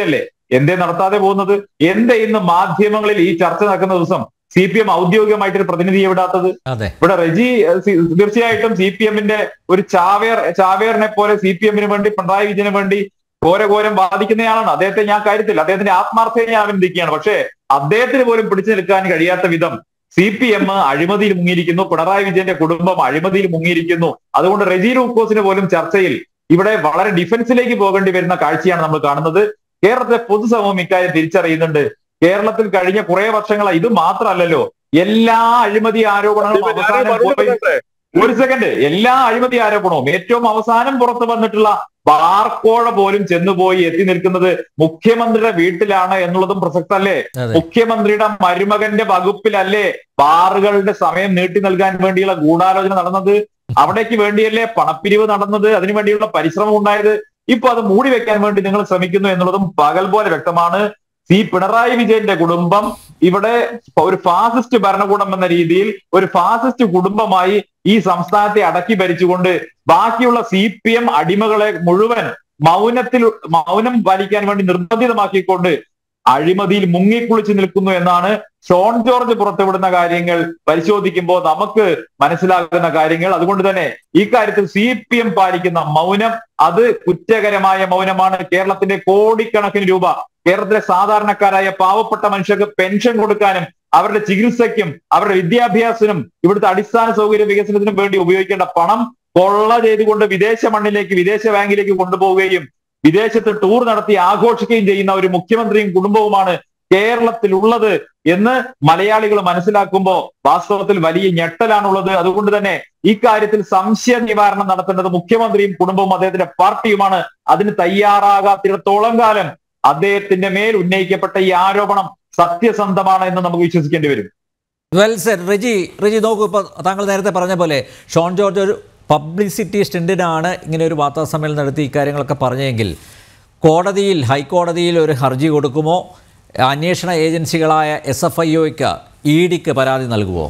എന്തേ നടത്താതെ പോകുന്നത് എന്തേ ഇന്ന് മാധ്യമങ്ങളിൽ ഈ ചർച്ച നടക്കുന്ന ദിവസം സി പി എം ഔദ്യോഗികമായിട്ടൊരു പ്രതിനിധിയെ വിടാത്തത് അതെ ഇവിടെ റെജി ഏഹ്, സി- തീർച്ചയായിട്ടും സി പി എമ്മിന്റെ ഒരു ചാവേർ ചാവേറിനെ പോലെ സി പി എമ്മിന് വേണ്ടി പിണറായി വിജയന് വേണ്ടി ഘോരഘോരം വാദിക്കുന്നയാളാണ് അദ്ദേഹത്തെ ഞാൻ കാര്യത്തിൽ അദ്ദേഹത്തിന്റെ ആത്മാർത്ഥയെ ഞാൻ അഭിനന്ദിക്കുകയാണ് പക്ഷേ അദ്ദേഹത്തിന് പോലും പിടിച്ചു നിൽക്കാൻ കഴിയാത്ത വിധം സി പി എം അഴിമതിയിൽ മുങ്ങിയിരിക്കുന്നു പിണറായി വിജയന്റെ കുടുംബം അഴിമതിയിൽ മുങ്ങിയിരിക്കുന്നു അതുകൊണ്ട് റെജി ലൂക്കോസിന് പോലും ചർച്ചയിൽ ഇവിടെ വളരെ ഡിഫൻസിലേക്ക് പോകേണ്ടി വരുന്ന കാഴ്ചയാണ് നമ്മൾ കാണുന്നത് കേരളത്തിലെ പൊതുസമൂഹം ഇക്കാര്യം തിരിച്ചറിയുന്നുണ്ട് കേരളത്തിൽ കഴിഞ്ഞ കുറെ വർഷങ്ങളായി ഇത് മാത്രമല്ലല്ലോ എല്ലാ അഴിമതി ആരോപണങ്ങളും ഞാനൊരു അവസാനം മറുപടി പോയി പറയട്ടെ? ഒരു സെക്കൻഡ് എല്ലാ അഴിമതി ആരോപണവും ഏറ്റവും അവസാനം പുറത്തു വന്നിട്ടുള്ള ബാർക്കോഴ പോലും ചെന്നുപോയി എത്തി നിൽക്കുന്നത് മുഖ്യമന്ത്രിയുടെ വീട്ടിലാണ് എന്നുള്ളതും പ്രസക്തല്ലേ അതെ മുഖ്യമന്ത്രിയുടെ മരുമകന്റെ വകുപ്പിലല്ലേ ബാറുകളുടെ സമയം നീട്ടി നൽകാൻ വേണ്ടിയുള്ള ഗൂഢാലോചന നടന്നത് അവിടേക്ക് വേണ്ടിയല്ലേ പണപ്പിരിവ് നടന്നത് അതിനു വേണ്ടിയുള്ള പരിശ്രമം ഉണ്ടായത് ഇപ്പൊ അത് മൂടി വെക്കാൻ വേണ്ടി നിങ്ങൾ ശ്രമിക്കുന്നു എന്നുള്ളതും പകൽ പോലെ വ്യക്തമാണ് സി പിണറായി വിജയന്റെ കുടുംബം ഇവിടെ ഒരു ഫാസിസ്റ്റ് ഭരണകൂടം എന്ന രീതിയിൽ ഒരു ഫാസിസ്റ്റ് കുടുംബമായി ഈ സംസ്ഥാനത്തെ അടക്കി ഭരിച്ചുകൊണ്ട് ബാക്കിയുള്ള സി പി എം അടിമകളെ മുഴുവൻ മൗനത്തിൽ മൗനം പാലിക്കാൻ വേണ്ടി നിർബന്ധിതമാക്കിക്കൊണ്ട് അഴിമതിയിൽ മുങ്ങിക്കുളിച്ച് നിൽക്കുന്നു എന്നാണ് ഷോൺ ജോർജ് പുറത്തുവിടുന്ന കാര്യങ്ങൾ പരിശോധിക്കുമ്പോൾ നമുക്ക് മനസ്സിലാകുന്ന കാര്യങ്ങൾ അതുകൊണ്ട് തന്നെ ഈ കാര്യത്തിൽ സി പി എം പാലിക്കുന്ന മൗനം അത് കുറ്റകരമായ മൗനമാണ് കേരളത്തിന്റെ കോടിക്കണക്കിന് രൂപ കേരളത്തിലെ സാധാരണക്കാരായ പാവപ്പെട്ട മനുഷ്യർക്ക് പെൻഷൻ കൊടുക്കാനും അവരുടെ ചികിത്സയ്ക്കും അവരുടെ വിദ്യാഭ്യാസത്തിനും ഇവിടുത്തെ അടിസ്ഥാന സൗകര്യ വികസനത്തിനും വേണ്ടി ഉപയോഗിക്കേണ്ട പണം കൊള്ള ചെയ്തുകൊണ്ട് വിദേശ മണ്ണിലേക്ക് വിദേശ ബാങ്കിലേക്ക് കൊണ്ടുപോവുകയും വിദേശത്ത് ടൂർ നടത്തി ആഘോഷിക്കുകയും ചെയ്യുന്ന ഒരു മുഖ്യമന്ത്രിയും കുടുംബവുമാണ് കേരളത്തിലുള്ളത് എന്ന് മലയാളികൾ മനസ്സിലാക്കുമ്പോൾ വാസ്തവത്തിൽ വലിയ ഞെട്ടലാണുള്ളത് അതുകൊണ്ട് തന്നെ ഇക്കാര്യത്തിൽ സംശയ നിവാരണം നടത്തേണ്ടത് മുഖ്യമന്ത്രിയും കുടുംബവും അദ്ദേഹത്തിന്റെ പാർട്ടിയുമാണ് അതിന് തയ്യാറാകാത്തിടത്തോളം കാലം അദ്ദേഹത്തിന്റെ മേൽ ഉന്നയിക്കപ്പെട്ട ഈ ആരോപണം സത്യസന്ധമാണ് എന്ന് നമുക്ക് വിശ്വസിക്കേണ്ടി വരും വെൽ സെറ്റ് റിജി റിജി നോക്കൂ ഇപ്പോൾ താങ്കൾ നേരത്തെ പറഞ്ഞ പോലെ ഷോൺ ജോർജ് ഒരു പബ്ലിസിറ്റി സ്റ്റിൻഡിനാണ് ഇങ്ങനെ ഒരു വാർത്താസമ്മേളനം നടത്തി ഇക്കാര്യങ്ങളൊക്കെ പറഞ്ഞെങ്കിൽ കോടതിയിൽ ഹൈക്കോടതിയിൽ ഒരു ഹർജി കൊടുക്കുമോ അന്വേഷണ ഏജൻസികളായ എസ് എഫ് ഐ ഒയ്ക്ക് ഇ ഡിക്ക് പരാതി നൽകുമോ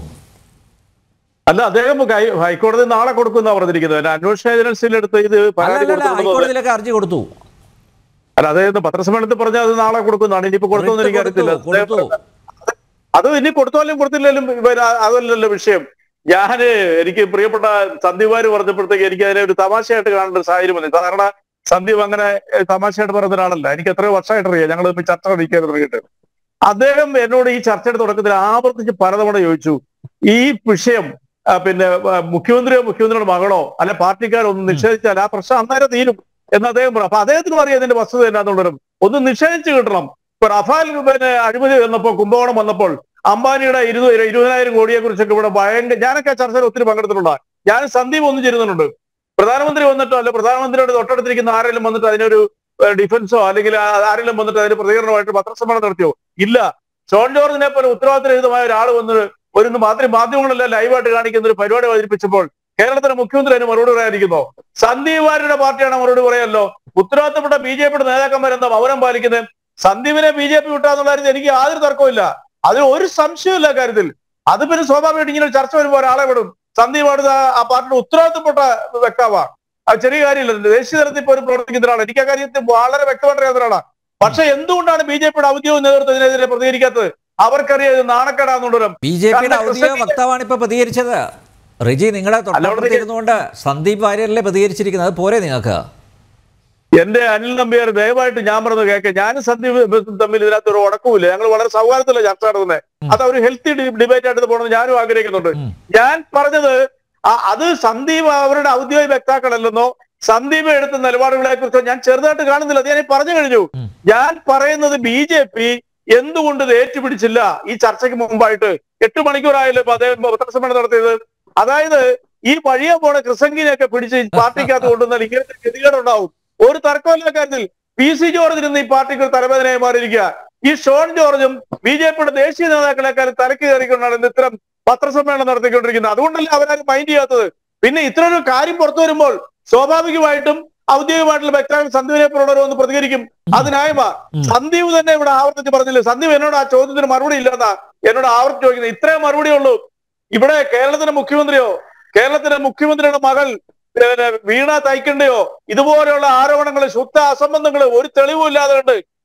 അല്ല അദ്ദേഹം ഹൈ- ഹൈക്കോടതി നാളെ കൊടുക്കുന്ന പറഞ്ഞിരിക്കുന്നത് അല്ല, അന്വേഷണ ഏജൻസിയിലെടുത്ത് ഇത് പരാതി അല്ലല്ല കൊടുക്കുന്നത് ഹൈക്കോടതിയിലൊക്കെ ഹർജി കൊടുത്തു അല്ല അദ്ദേഹം പത്രസമ്മേളനത്തിൽ പറഞ്ഞാൽ അത് നാളെ കൊടുക്കുന്നതാണ് ഇനിയിപ്പോ കൊടുത്തോന്ന് എനിക്ക് അറിയത്തില്ല കൊടുത്തു അത് ഇനി കൊടുത്താലും കൊടുത്തില്ലെങ്കിലും ഇവര് ആ- അതല്ലല്ലോ വിഷയം ഞാന് എനിക്ക് പ്രിയപ്പെട്ട സന്ദീപാര് പറഞ്ഞപ്പോഴത്തേക്ക് എനിക്ക് അതിനെ ഒരു തമാശയായിട്ട് കാണേണ്ട ഒരു സാഹചര്യം വന്നു സാധാരണ സന്ദീപ് അങ്ങനെ ഏഹ്, തമാശയായിട്ട് പറയുന്ന ഒരാളല്ല എനിക്ക് എത്രയോ വർഷമായിട്ട് അറിയാം ഞങ്ങൾ ഇപ്പൊ ചർച്ച നയിക്കാൻ തുടങ്ങിയിട്ട് അദ്ദേഹം എന്നോട് ഈ ചർച്ചയുടെ തുടക്കത്തിൽ ആവർത്തിച്ച് പലതവണ ചോദിച്ചു ഈ വിഷയം ആ, പിന്നെ ആ, മുഖ്യമന്ത്രിയോ മുഖ്യമന്ത്രിയുടെ മകളോ അല്ലെ പാർട്ടിക്കാരോ ഒന്ന് നിഷേധിച്ചാൽ ആ പ്രശ്നം അന്നേരം തീരും എന്ന് അദ്ദേഹം പറഞ്ഞു അപ്പൊ അദ്ദേഹത്തിന് അറിയാം ഇതിന്റെ വസ്തുത എന്നാന്നുള്ളതും ഒന്ന് നിഷേധിച്ച് കിട്ടണം ഇപ്പൊ റഫാൽ പിന്നെ അഴിമതി വന്നപ്പോൾ കുംഭകോണം വന്നപ്പോൾ അംബാനിയുടെ ഇരുപത് ഇരുപതിനായിരം കോടിയെ കുറിച്ചൊക്കെ ഇവിടെ ഭയങ്കര ഞാനൊക്കെ ആ ചർച്ചയിൽ ഒത്തിരി പങ്കെടുത്തിട്ടുണ്ട് ഞാൻ സന്ദീപ് ഒന്നും ചേരുന്നുണ്ട് പ്രധാനമന്ത്രി വന്നിട്ടോ അല്ലെ പ്രധാനമന്ത്രിയുടെ തൊട്ടടുത്തിരിക്കുന്ന ആരെങ്കിലും വന്നിട്ട് അതിനൊരു ഏഹ്, ഡിഫൻസോ അല്ലെങ്കിൽ ആ- ആരെങ്കിലും വന്നിട്ട് അതിന് പ്രതികരണമായിട്ട് പത്രസമ്മേളനം നടത്തിയോ ഇല്ല ഷോൺ ജോർജിനെ പോലെ ഉത്തരവാദിത്തരഹിതമായ ഒരാൾ വന്ന് ഒരു മാതൃ മാധ്യമങ്ങളെല്ലാം ലൈവായിട്ട് കാണിക്കുന്ന ഒരു പരിപാടി അവതരിപ്പിച്ചപ്പോൾ കേരളത്തിലെ മുഖ്യമന്ത്രി അതിന് മറുപടി പറയാതിരിക്കുന്നു സന്ദീപ് വാര്യരുടെ പാർട്ടിയാണ് മറുപടി പറയല്ലോ ഉത്തരവാദിത്തപ്പെട്ട ബി ജെ പിയുടെ നേതാക്കന്മാരെന്താ മൗനം പാലിക്കുന്നത് സന്ദീപിനെ ബി ജെ പി വിട്ടാന്നുള്ള കാര്യത്തിൽ എനിക്ക് യാതൊരു തർക്കമില്ല അതിൽ ഒരു സംശയമില്ല കാര്യത്തിൽ അത് പിന്നെ സ്വാഭാവികമായിട്ട് ഇങ്ങനെ ഒരു ചർച്ച വരുമ്പോൾ ഒരാളെ വിടും സന്ദീപ് അടുത്ത ആ പാർട്ടിയുടെ ഉത്തരവാദിത്തപ്പെട്ട വ്യക്താവാണ് അത് ചെറിയ കാര്യമില്ല ദേശീയ തലത്തിൽ പോലും പ്രവർത്തിക്കുന്ന ഒരാളാണ് എനിക്ക് ആ കാര്യത്തിൽ വളരെ വ്യക്തമായിട്ട് അറിയാവുന്ന ഒരാളാണ് പക്ഷെ എന്തുകൊണ്ടാണ് ബി ജെ പിയുടെ ഔദ്യോഗിക നേതൃത്വം ഇതിനെതിരെ പ്രതികരിക്കാത്തത് അവർക്കറിയാം ഇത് നാണക്കേടാന്നുള്ളൊരു ബി ജെ പിയുടെ കാരണം ഔദ്യോഗിക പ്രസംഗിക്ക- വക്താവാണ് ഇപ്പൊ പ്രതികരിച്ചത് റിജി നിങ്ങളുടെ തൊട്ടടുത്തിരുന്നുകൊണ്ട് സന്ദീപ് വാര്യരല്ലേ പ്രതികരിച്ചിരിക്കുന്നത് അത് പോരെ നിങ്ങൾക്ക് എന്റെ അനിൽ നമ്പ്യാർ ദയവായിട്ട് ഞാൻ പറഞ്ഞത് കേൾക്കെ ഞാനും സന്ദീപ് തമ്മിൽ ഇതിനകത്ത് ഒരു ഉടക്കമില്ല ഞങ്ങൾ വളരെ സൗഹാർദ്ദത്തിലെ ചർച്ച നടത്തുന്നത് അത് ഒരു ഹെൽത്തി ഡിബേറ്റ് ആയിട്ട് പോകണമെന്ന് ഞാനും ആഗ്രഹിക്കുന്നുണ്ട് ഉം. ഞാൻ പറഞ്ഞത് ആ- അത് സന്ദീപ് അവരുടെ ഔദ്യോഗിക വ്യക്താക്കളല്ലെന്നോ സന്ദീപ് എടുത്ത നിലപാടുകളെ കുറിച്ചോ ഞാൻ ചെറുതായിട്ട് കാണുന്നില്ല അത് ഞാൻ ഈ പറഞ്ഞു കഴിഞ്ഞു ഉം. ഞാൻ പറയുന്നത് ബി ജെ പി എന്തുകൊണ്ട് ഇത് ഏറ്റുപിടിച്ചില്ല ഈ ചർച്ചയ്ക്ക് മുമ്പായിട്ട് എട്ട് മണിക്കൂറായല്ലോ ഇപ്പൊ അദ്ദേഹം പത്രസമ്മേളനം നടത്തിയത് അതായത് ഈ വഴിയെ പോണ ക്രിസംഗിനെയൊക്കെ പിടിച്ച് ഈ പാർട്ടിക്കകത്ത് കൊണ്ടുവന്നാൽ ഇങ്ങനത്തെ ഗതികേടുണ്ടാവും ഒരു തർക്കമില്ല കാര്യത്തിൽ പി സി ജോർജ് ഇന്ന് ഈ പാർട്ടിക്ക് ഒരു തലവേദനയായി മാറിയിരിക്കുക ഈ ഷോൺ ജോർജും ബി ജെ പിയുടെ ദേശീയ നേതാക്കളെക്കാളും തലക്ക് കയറിക്കൊണ്ടാണ് ഇന്ന് ഇത്തരം പത്രസമ്മേളനം നടത്തിക്കൊണ്ടിരിക്കുന്നത് അതുകൊണ്ടല്ലേ അവരാരും മൈൻഡ് ചെയ്യാത്തത് പിന്നെ ഇത്ര ഒരു കാര്യം പുറത്തു വരുമ്പോൾ സ്വാഭാവികമായിട്ടും ഔദ്യോഗികമായിട്ടുള്ള വ്യക്താക്കൾ സന്ദീപിനെ പോലുള്ളവർ ഒന്ന് പ്രതികരിക്കും അത് ന്യായമാ ഉം. സന്ദീപ് തന്നെ ഇവിടെ ആവർത്തിച്ച് പറഞ്ഞില്ലേ സന്ദീപ് എന്നോട് ആ ചോദ്യത്തിന് മറുപടി ഇല്ലെന്നാ എന്നോട് ആവർത്തിച്ച് ചോദിക്കുന്നത് ഇത്രയും മറുപടി ഉള്ളൂ ഇവിടെ കേരളത്തിന്റെ മുഖ്യമന്ത്രിയോ കേരളത്തിന്റെ മുഖ്യമന്ത്രിയുടെ മകൾ പിന്നെ വീണ തയ്ക്കണ്ടയോ ഇതുപോലെയുള്ള ആരോപണങ്ങൾ ശുദ്ധ അസംബന്ധങ്ങൾ ഒരു തെളിവും ഇല്ലാതെ കണ്ട്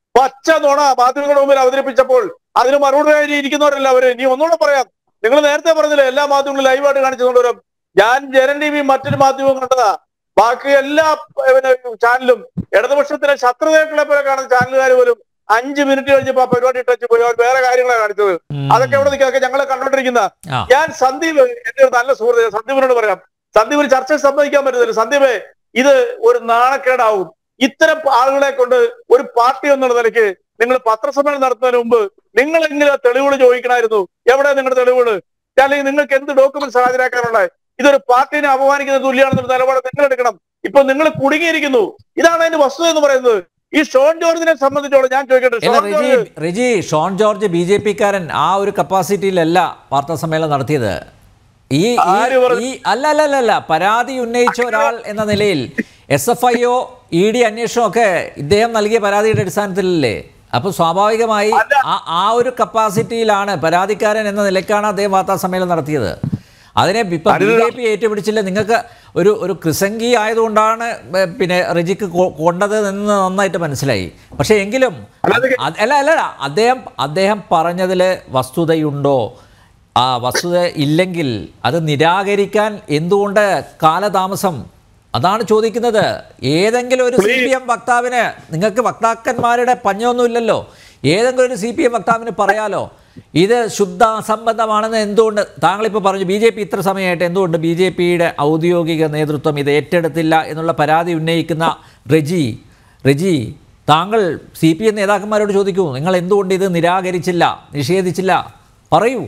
പച്ച നുണ മാധ്യമങ്ങളുടെ മുമ്പിൽ അവതരിപ്പിച്ചപ്പോൾ അതിന് മറുപടി ഇരിക്കുന്നവരല്ല അവര് ഇനി ഒന്നുകൂടെ പറയാം നിങ്ങൾ നേരത്തെ പറഞ്ഞില്ലേ എല്ലാ മാധ്യമങ്ങളും ലൈവായിട്ട് കാണിച്ചുകൊണ്ടുവരും ഞാൻ ജനൻ ടി വി മറ്റൊരു മാധ്യമവും കണ്ടതാ ബാക്കി എല്ലാ പിന്നെ ചാനലും ഇടതുപക്ഷത്തിലെ ശത്രുതകളെ പോലെ കാണുന്ന ചാനലുകാർ പോലും അഞ്ച് മിനിറ്റ് കഴിഞ്ഞപ്പോ ആ പരിപാടി ടച്ച് പോയി അവർ വേറെ കാര്യങ്ങളാണ് കാണിച്ചത് അതൊക്കെ എവിടെ നിൽക്കുക ഞങ്ങളെ കണ്ടോണ്ടിരിക്കുന്ന ആ. ഞാൻ സന്ദീപ് എന്റെ ഒരു നല്ല സുഹൃത്ത് സന്ദീപിനോട് പറയാം സന്ദീപ് ഒരു ചർച്ച സമ്മതിക്കാൻ പറ്റുന്നില്ല സന്ദീപ് ഇത് ഒരു നാണക്കേടാവും ഇത്തരം ആളുകളെ കൊണ്ട് ഒരു പാർട്ടി എന്നുള്ള നിലയ്ക്ക് നിങ്ങൾ പത്രസമ്മേളനം നടത്തുന്നതിന് മുമ്പ് നിങ്ങൾ എങ്ങനെ തെളിവുകൾ ചോദിക്കണമായിരുന്നു എവിടെ നിങ്ങളുടെ തെളിവുകൾ അല്ലെങ്കിൽ നിങ്ങൾക്ക് എന്ത് ഡോക്യുമെന്റ്സ് ഹാജരാക്കാനുള്ള ഇതൊരു പാർട്ടിനെ അപമാനിക്കുന്ന തുല്യമാണെന്നൊരു നിലപാട് നിങ്ങൾ എടുക്കണം ഇപ്പൊ നിങ്ങൾ കുടുങ്ങിയിരിക്കുന്നു ഇതാണ് അതിന്റെ വസ്തുത എന്ന് പറയുന്നത് ഈ ഷോൺ ജോർജിനെ സംബന്ധിച്ചോളം ഞാൻ ചോദിക്കട്ടെ ഇല്ല ഷോൺ റിജി ജോർജ് റിജി ഷോൺ ജോർജ് ബി ജെ പിക്കാരൻ ആ ഒരു കപ്പാസിറ്റിയിലല്ല വാർത്താ സമ്മേളനം നടത്തിയത് ഈ ഈ- ആര് പറഞ്ഞു? ഈ അല്ല അല്ല അല്ല അല്ല പരാതി ഉന്നയിച്ച ഒരാൾ എന്ന നിലയിൽ S F I O E D അന്വേഷണമൊക്കെ ഇദ്ദേഹം നൽകിയ പരാതിയുടെ അടിസ്ഥാനത്തിലല്ലേ അപ്പൊ സ്വാഭാവികമായി ആ ആ ഒരു കപ്പാസിറ്റിയിലാണ് പരാതിക്കാരൻ എന്ന നിലയ്ക്കാണ് അദ്ദേഹം വാർത്താ സമ്മേളനം നടത്തിയത് അതിനെ ഇപ്പൊ ബി ജെ പി ഏറ്റുപിടിച്ചില്ല നിങ്ങൾക്ക് ഒരു ഒരു കൃസംഗി ആയതുകൊണ്ടാണ് ഏ, പിന്നെ റിജിക്ക് കൊ- കൊണ്ടത് എന്ന് നന്നായിട്ട് മനസ്സിലായി പക്ഷേ എങ്കിലും അല്ലാതെ- അത് അല്ല അല്ല അല്ല. അദ്ദേഹം അദ്ദേഹം പറഞ്ഞതിൽ വസ്തുതയുണ്ടോ ആ വസ്തുത ഇല്ലെങ്കിൽ അത് നിരാകരിക്കാൻ എന്തുകൊണ്ട് കാലതാമസം അതാണ് ചോദിക്കുന്നത് ഏതെങ്കിലും ഒരു സി പി എം വക്താവിന് നിങ്ങൾക്ക് വക്താക്കന്മാരുടെ പഞ്ഞൊന്നുമില്ലല്ലോ ഏതെങ്കിലും ഒരു സി പി എം വക്താവിന് പറയാലോ ഇത് ശുദ്ധ അസംബന്ധമാണെന്ന് എന്തുകൊണ്ട് താങ്കളിപ്പോൾ പറഞ്ഞു ബി ജെ പി ഇത്ര സമയമായിട്ട് എന്തുകൊണ്ട് ബി ജെ പിയുടെ ഔദ്യോഗിക നേതൃത്വം ഇത് ഏറ്റെടുത്തില്ല എന്നുള്ള പരാതി ഉന്നയിക്കുന്ന റെജി റെജി താങ്കൾ സി പി എം നേതാക്കന്മാരോട് ചോദിക്കൂ നിങ്ങൾ എന്തുകൊണ്ട് ഇത് നിരാകരിച്ചില്ല നിഷേധിച്ചില്ല പറയൂ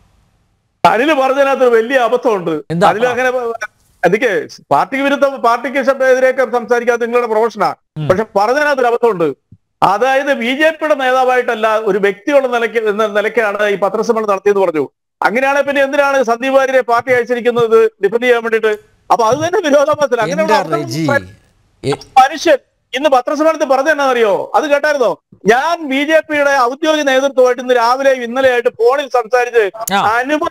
അനില് പറഞ്ഞതിനകത്ത് ഒരു വലിയ അബദ്ധമുണ്ട് എന്താ? അതിൽ അങ്ങനെ എനിക്ക് പാർട്ടിക്ക് വിരുദ്ധം പാർട്ടിക്ക് എതിരെയൊക്കെ സംസാരിക്കാത്ത നിങ്ങളുടെ പ്രൊഫഷനാ പക്ഷെ പറഞ്ഞതിനകത്ത് ഒരു അബദ്ധമുണ്ട് അതായത് ബി ജെ പിയുടെ നേതാവായിട്ടല്ല ഒരു വ്യക്തിയുള്ള നിലയ്ക്ക് എന്ന നിലയ്ക്കാണ് ഈ പത്രസമ്മേളനം നടത്തിയെന്ന് പറഞ്ഞു അങ്ങനെയാണെങ്കിൽ പിന്നെ എന്തിനാണ് സന്ദീപ് വാര്യരെ പാർട്ടി അയച്ചിരിക്കുന്നത് ഡിഫെൻഡ് ചെയ്യാൻ വേണ്ടിയിട്ട് അപ്പൊ അത് തന്നെ വിരോധാഭാസത്തിൽ എന്റെ അങ്ങനെയുള്ള റെജി എ- മനുഷ്യൻ ഇന്ന് പത്രസമ്മേളനത്തിൽ പറഞ്ഞ എന്നാണെന്നറിയോ അത് കേട്ടായിരുന്നോ ഞാൻ ബി ജെ പിയുടെ ഔദ്യോഗിക നേതൃത്വമായിട്ട് ഇന്ന് രാവിലെയും ഇന്നലെയായിട്ട് ഫോണിൽ സംസാരിച്ച് ആ.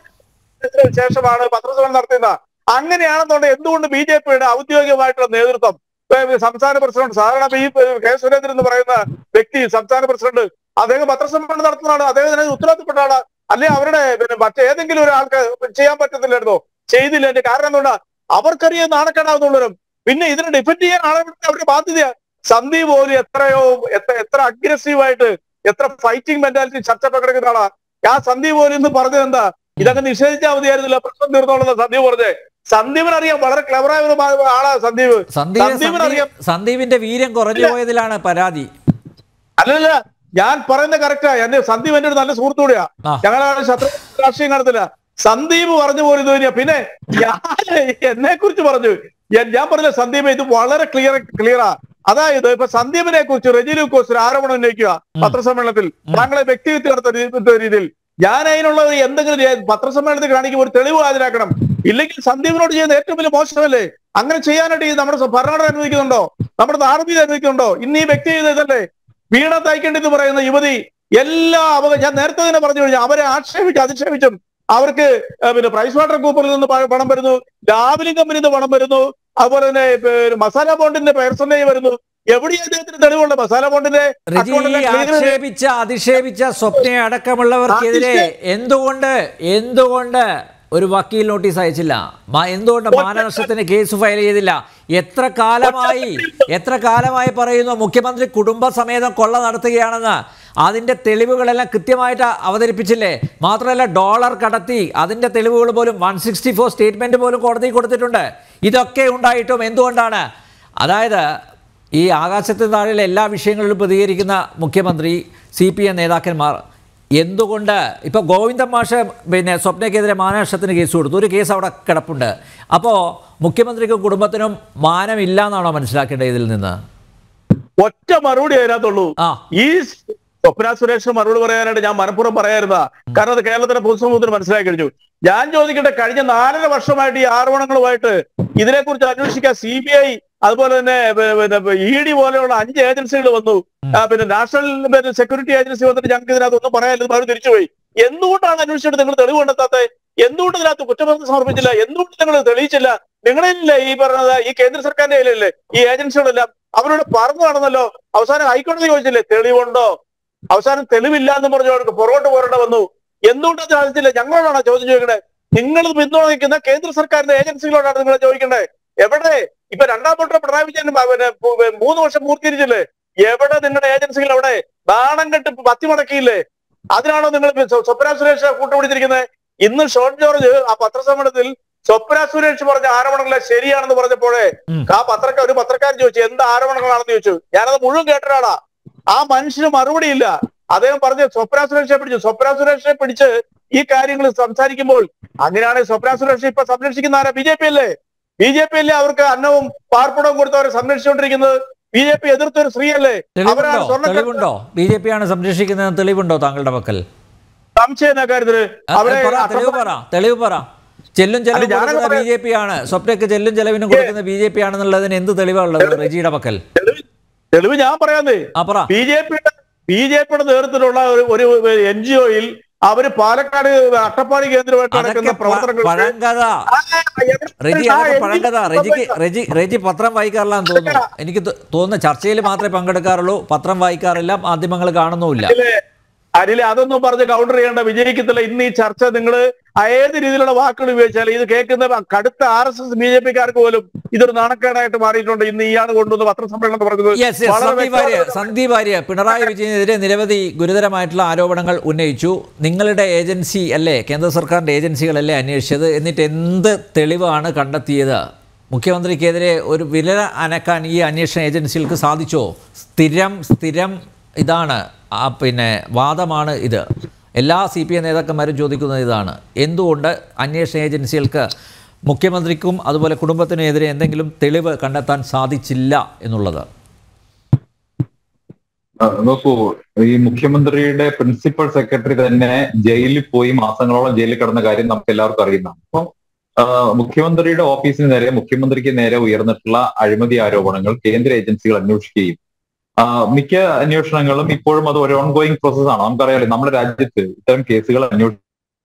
അനുമതി ശേഷമാണ് പത്രസമ്മേളനം നടത്തുന്നത് അങ്ങനെയാണെന്നുണ്ടെങ്കിൽ എന്തുകൊണ്ട് ബി ജെ പിയുടെ ഔദ്യോഗികമായിട്ടുള്ള നേതൃത്വം ഇപ്പൊ സംസ്ഥാന പ്രസിഡന്റ് സാധാരണ ഈ കെ സുരേന്ദ്രൻ എന്ന് പറയുന്ന വ്യക്തി സംസ്ഥാന പ്രസിഡന്റ് അദ്ദേഹം പത്രസമ്മേളനം നടത്തുന്നതാണ് അദ്ദേഹത്തിന് ഉത്തരവാദിത്തപ്പെട്ട ആളാണ് അല്ലെങ്കിൽ അവരുടെ പിന്നെ മറ്റേതെങ്കിലും ഒരാൾക്ക് ചെയ്യാൻ പറ്റത്തില്ലായിരുന്നോ ചെയ്തില്ല എന്റെ കാരണം എന്തുകൊണ്ടാ അവർക്കറിയാൻ നാണക്കേടാവുന്നുള്ളവരും പിന്നെ ഇതിനെ ഡിഫെൻഡ് ചെയ്യാൻ ആളുകൾ അവരുടെ ബാധ്യതയാ സന്ദീപ് പോലും എത്രയോ എത്ര എത്ര അഗ്രസീവായിട്ട് എത്ര ഫൈറ്റിംഗ് മെന്റാലിറ്റി ചർച്ച പങ്കെടുക്കുന്ന ആളാ ആ സന്ദീപ് പോലും ഇന്ന് പറഞ്ഞത് എന്താ ഇതങ്ങ് നിഷേധിച്ചാൽ മതിയായിരുന്നില്ല പ്രശ്നം തീർന്നോളെന്ന് സന്ദീപ് പറഞ്ഞേ സന്ദീപിന് അറിയാം വളരെ ക്ലവറായ ഒരു മാ- ആളാ സന്ദീപ് സന്ദീപ് സന്ദീപിന് അറിയാം സന്ദീപ്- സന്ദീപിന്റെ വീര്യം കുറഞ്ഞു പോയതിലാണ് പരാതി അല്ലല്ല ഞാൻ പറയുന്നത് കറക്റ്റാ എന്റെ സന്ദീപ് എന്റെ ഒരു നല്ല സുഹൃത്തു കൂടിയാ ആ. ഞങ്ങളാണ് ശത്രു രാഷ്ട്രീയം കാണത്തില്ല സന്ദീപ് പറഞ്ഞു പോലും ഇത് തന്നെയാ പിന്നെ ഞാൻ എന്നെ കുറിച്ച് പറഞ്ഞു ഞാൻ- ഞാൻ പറഞ്ഞ സന്ദീപ് ഇത് വളരെ ക്ലിയർ ക്ലിയറാ അതായത് ഇപ്പൊ സന്ദീപിനെ കുറിച്ച് റെജിലു കോച്ച് ഒരു ആരോപണം ഉന്നയിക്കുക പത്രസമ്മേളനത്തിൽ താങ്കളെ വ്യക്തിഗത നടത്ത രീതി- രീതിയിൽ ഞാൻ അതിനുള്ള ഒരു എന്തെങ്കിലും രേ- പത്രസമ്മേളനത്തിൽ കാണിക്കുമ്പോൾ ഒരു തെളിവ് ഹാജരാക്കണം ഇല്ലെങ്കിൽ സന്ദീപിനോട് ചെയ്യുന്ന ഏറ്റവും വലിയ മോശമല്ലേ അങ്ങനെ ചെയ്യാനായിട്ട് ഈ നമ്മുടെ സ- ഭരണഘടന അനുവദിക്കുന്നുണ്ടോ നമ്മുടെ ധാർമ്മികത അനുവദിക്കുന്നുണ്ടോ ഇന്ന് ഈ വ്യക്തി ചെയ്ത ഇതല്ലേ വീണ തൈക്കേണ്ടി എന്ന് പറയുന്ന യുവതി എല്ലാ അവ ഞാൻ നേരത്തെ തന്നെ പറഞ്ഞു കഴിഞ്ഞാൽ അവരെ ആക്ഷേപിച്ച് അധിക്ഷേപിച്ചും അവർക്ക് ഏഹ്, പിന്നെ പ്രൈസ് വാട്ടർ കൂപ്പറിൽ നിന്ന് പ- പണം വരുന്നു ലാവലിംഗ് കമ്പനിയിൽ നിന്ന് പണം വരുന്നു അതുപോലെ തന്നെ പിന്നെ മസാല ബോണ്ടിന്റെ പേഴ്സണേജ് വരുന്നു എവിടെയും അദ്ദേഹത്തിന് തെളിവുണ്ട് മസാല ബോണ്ടിന്റെ റെജി അക്കൗണ്ടിലെ clear- ആക്ഷേപിച്ച അധിക്ഷേപിച്ച സ്വപ്നയെ അടക്കമുള്ളവർക്കെതിരെ എന്തുകൊണ്ട് എന്തുകൊണ്ട് ഒരു വക്കീൽ നോട്ടീസ് അയച്ചില്ല മ- എന്തുകൊണ്ട് മാനനഷ്ടത്തിന് കേസ് ഫയൽ ചെയ്തില്ല എത്ര കാലമായി എത്ര കാലമായി പറയുന്നു മുഖ്യമന്ത്രി കുടുംബസമേതം കൊള്ള നടത്തുകയാണെന്ന് അതിൻ്റെ തെളിവുകളെല്ലാം കൃത്യമായിട്ട് അവതരിപ്പിച്ചില്ലേ മാത്രമല്ല ഡോളർ കടത്തി അതിൻ്റെ തെളിവുകൾ പോലും വൺ സിക്സ്റ്റി ഫോർ സ്റ്റേറ്റ്മെൻറ്റ് പോലും കോടതി കൊടുത്തിട്ടുണ്ട് ഇതൊക്കെ ഉണ്ടായിട്ടും എന്തുകൊണ്ടാണ് അതായത് ഈ ആകാശത്തിന് താഴെയുള്ള എല്ലാ വിഷയങ്ങളിലും പ്രതികരിക്കുന്ന മുഖ്യമന്ത്രി സി പി എം നേതാക്കന്മാർ എന്തുകൊണ്ട് ഇപ്പോൾ ഗോവിന്ദൻ മാഷ് പിന്നെ സ്വപ്നയ്ക്കെതിരെ മാനനഷ്ടത്തിന് കേസ് കൊടുത്തു ഒരു കേസ് അവിടെ കിടപ്പുണ്ട് അപ്പോൾ മുഖ്യമന്ത്രിക്കും കുടുംബത്തിനും മാനമില്ല എന്നാണോ മനസ്സിലാക്കേണ്ടത് ഇതിൽ നിന്ന് ഒറ്റ മറുപടി അതിനകത്തുള്ളൂ ആ. ഈ സ്വപ്ന സുരേഷ് മറുപടി പറയാനായിട്ട് ഞാൻ മനഃപൂർവ്വം പറയായിരുന്നതാ കാരണം അത് കേരളത്തിന്റെ പൊതുസമൂഹത്തിന് മനസ്സിലാക്കി കഴിഞ്ഞു ഞാൻ ചോദിക്കട്ടെ കഴിഞ്ഞ നാലര വർഷമായിട്ട് ഈ ആരോപണങ്ങളുമായിട്ട് ഇതിനെക്കുറിച്ച് അന്വേഷിക്കാൻ സി ബി ഐ അതുപോലെ തന്നെ ഇ ഡി പോലെയുള്ള അഞ്ച് ഏജൻസികൾ വന്നു ആ, പിന്നെ നാഷണൽ പിന്നെ സെക്യൂരിറ്റി ഏജൻസി വന്നിട്ട് ഞങ്ങൾക്ക് ഇതിനകത്ത് ഒന്നും പറയാനില്ല അവർ തിരിച്ചുപോയി എന്തുകൊണ്ടാണ് അന്വേഷിച്ചിട്ട് നിങ്ങൾ തെളിവ് കണ്ടെത്താത്തത് എന്തുകൊണ്ട് ഇതിനകത്ത് കുറ്റപത്രം സമർപ്പിച്ചില്ല എന്തുകൊണ്ട് നിങ്ങൾ തെളിയിച്ചില്ല നിങ്ങളില്ലേ ഈ പറഞ്ഞത് ഈ കേന്ദ്ര സർക്കാരിന്റെ കയ്യിലല്ലേ ഈ ഏജൻസികളെല്ലാം അവരോട് പറഞ്ഞു നടന്നല്ലോ അവസാനം ഹൈക്കോടതി ചോദിച്ചില്ലേ തെളിവുണ്ടോ അവസാനം തെളിവില്ല എന്ന് പറഞ്ഞു അവർക്ക് പുറകോട്ട് പോരേണ്ട വന്നു എന്തുകൊണ്ടത് സാധിച്ചില്ല ഞങ്ങളോടാണ് ചോദ്യം ചോദിക്കണേ നിങ്ങൾ പിന്തുണയ്ക്കുന്ന കേന്ദ്ര സർക്കാരിന്റെ ഏജൻസികളോടാണ് നിങ്ങൾ ചോദിക്കേണ്ടത് എവിടെ ഇപ്പൊ രണ്ടാം വട്ടം പിണറായി വിജയൻ മ- പിന്നെ പു- മൂന്ന് വർഷം പൂർത്തീകരിച്ചില്ലേ എവിടെ നിങ്ങളുടെ ഏജൻസികൾ അവിടെ നാണം കെട്ട് പത്തി മടക്കിയില്ലേ അതിനാണോ നിങ്ങൾ സ്വ- സ്വപ്ന സുരേഷ് കൂട്ടുപിടിച്ചിരിക്കുന്നത് ഇന്ന് ഷോൺ ജോർജ് ആ പത്രസമ്മേളനത്തിൽ സ്വപ്ന സുരേഷ് പറഞ്ഞ ആരോപണങ്ങളെ ശരിയാണെന്ന് പറഞ്ഞപ്പോഴേ ഉം. ആ പത്രക്കാർ ഒരു പത്രക്കാരൻ ചോദിച്ചു എന്ത് ആരോപണങ്ങളാണെന്ന് ചോദിച്ചു ഞാനത് മുഴുവൻ കേട്ടൊരാളാ ആ മനുഷ്യന് മറുപടിയില്ല അദ്ദേഹം പറഞ്ഞ് സ്വപ്ന സുരേഷിനെ പിടിച്ചു സ്വപ്ന സുരേഷിനെ പിടിച്ച് ഈ കാര്യങ്ങൾ സംസാരിക്കുമ്പോൾ അങ്ങനെയാണെങ്കിൽ സ്വപ്ന സുരേഷ് ഇപ്പൊ സംരക്ഷിക്കുന്ന ആരാ ബി ജെ പി അല്ലേ ബി ജെ പി അല്ലേ അവർക്ക് അന്നവും പാർപ്പിടവും കൊടുത്ത് അവരെ സംരക്ഷിച്ചുകൊണ്ടിരിക്കുന്നത് ബി ജെ പി എതിർത്തൊരു സ്ത്രീയല്ലേ അവരാണ് തെളിവുണ്ടോ സ്വർണ്ണ തെളിവുണ്ടോ ബി ജെ പി ആണ് സംരക്ഷിക്കുന്നതെന്ന് തെളിവുണ്ടോ താങ്കളുടെ പക്കൽ സംശയം എന്ന കാര്യത്തില് അത് അവരെ പറ തെളിവ് പറ തെളിവ് പറ ചെല്ലും ചെലവ് അല്ല, ഞാനങ്ങ് കൊടുക്കുന്ന ബി ജെ പി ആണ് സ്വപ്നയ്ക്ക് ചെല്ലും ചെലവിനും കൊടുക്കുന്ന ബി ജെ പി ആണെന്നുള്ളതിന് എന്ത് തെളിവാണുള്ളത് റെജിയുടെ പക്കൽ തെളിവ് തെളിവ് ഞാൻ പറയാന്നേ ആ പറ ബി ജെ പിയുടെ ബി ജെ പിയുടെ നേതൃത്വത്തിലുള്ള ഒരു ഒരു എൻ ജി ഒയിൽ അവര് പാലക്കാട് അട്ടപ്പാടി കേന്ദ്രമായിട്ട് അതൊക്കെ നടക്കുന്ന പ- പ്രവർത്തനങ്ങൾ പഴങ്കഥ റെജി അതൊക്കെ പഴങ്കഥ റെജിക്ക് റെജി റെജി പത്രം വായിക്കാറില്ലാന്ന് തോന്നുന്നു എനിക്ക് തോ- തോന്നുന്നു ചർച്ചയിൽ മാത്രമേ പങ്കെടുക്കാറുള്ളൂ പത്രം വായിക്കാറില്ല മാധ്യമങ്ങൾ കാണുന്നുമില്ല അനിലെ അതൊന്നും പറഞ്ഞ് കൗണ്ടർ ചെയ്യേണ്ട വിജയിക്കത്തില്ല ഇന്ന് ഈ ചർച്ച നിങ്ങൾ ഏത് രീതിയിലുള്ള വാക്കുകൾ ഉപയോഗിച്ചാൽ ഇത് കേൾക്കുന്ന കടുത്ത R S S B J പിക്കാർക്ക് പോലും ഇതൊരു നാണക്കേടായിട്ട് മാറിയിട്ടുണ്ട് ഇന്ന് ഇയാണ് കൊണ്ടുവന്ന് പത്രസമ്മേളനം പറഞ്ഞത് യെസ് യെസ് വളരെ സന്ദീപ് വാര്യ വ്യക്തമാണ്. സന്ദീപ് വാര്യ പിണറായി വിജയനെതിരെ നിരവധി ഗുരുതരമായിട്ടുള്ള ആരോപണങ്ങൾ ഉന്നയിച്ചു നിങ്ങളുടെ ഏജൻസി അല്ലേ കേന്ദ്ര സർക്കാരിൻ്റെ ഏജൻസികളല്ലേ അന്വേഷിച്ചത് എന്നിട്ട് എന്ത് തെളിവാണ് കണ്ടെത്തിയത് മുഖ്യമന്ത്രിക്കെതിരെ ഒരു വിരല അനക്കാൻ ഈ അന്വേഷണ ഏജൻസികൾക്ക് സാധിച്ചോ സ്ഥിരം സ്ഥിരം ഇതാണ് ആ പിന്നെ വാദമാണ് ഇത് എല്ലാ സി പി എം നേതാക്കന്മാരും ചോദിക്കുന്നത് ഇതാണ് എന്തുകൊണ്ട് അന്വേഷണ ഏജൻസികൾക്ക് മുഖ്യമന്ത്രിക്കും അതുപോലെ കുടുംബത്തിനെതിരെ എന്തെങ്കിലും തെളിവ് കണ്ടെത്താൻ സാധിച്ചില്ല എന്നുള്ളത് ആ, നോക്കൂ ഈ മുഖ്യമന്ത്രിയുടെ പ്രിൻസിപ്പൽ സെക്രട്ടറി തന്നെ ജയിലിൽ പോയി മാസങ്ങളോളം ജയിലിൽ കിടന്ന കാര്യം നമുക്ക് എല്ലാവർക്കും അറിയുന്നതാണ് അപ്പോൾ ആ, മുഖ്യമന്ത്രിയുടെ ഓഫീസിന് നേരെ മുഖ്യമന്ത്രിക്ക് നേരെ ഉയർന്നിട്ടുള്ള അഴിമതി ആരോപണങ്ങൾ കേന്ദ്ര ഏജൻസികൾ അന്വേഷിക്കുകയും ആ, മിക്ക അന്വേഷണങ്ങളും ഇപ്പോഴും അത് ഒരു ഓൺഗോയിങ് പ്രോസസ്സാണ് നമുക്കറിയാലോ നമ്മുടെ രാജ്യത്ത് ഇത്തരം കേസുകൾ അന്വേഷി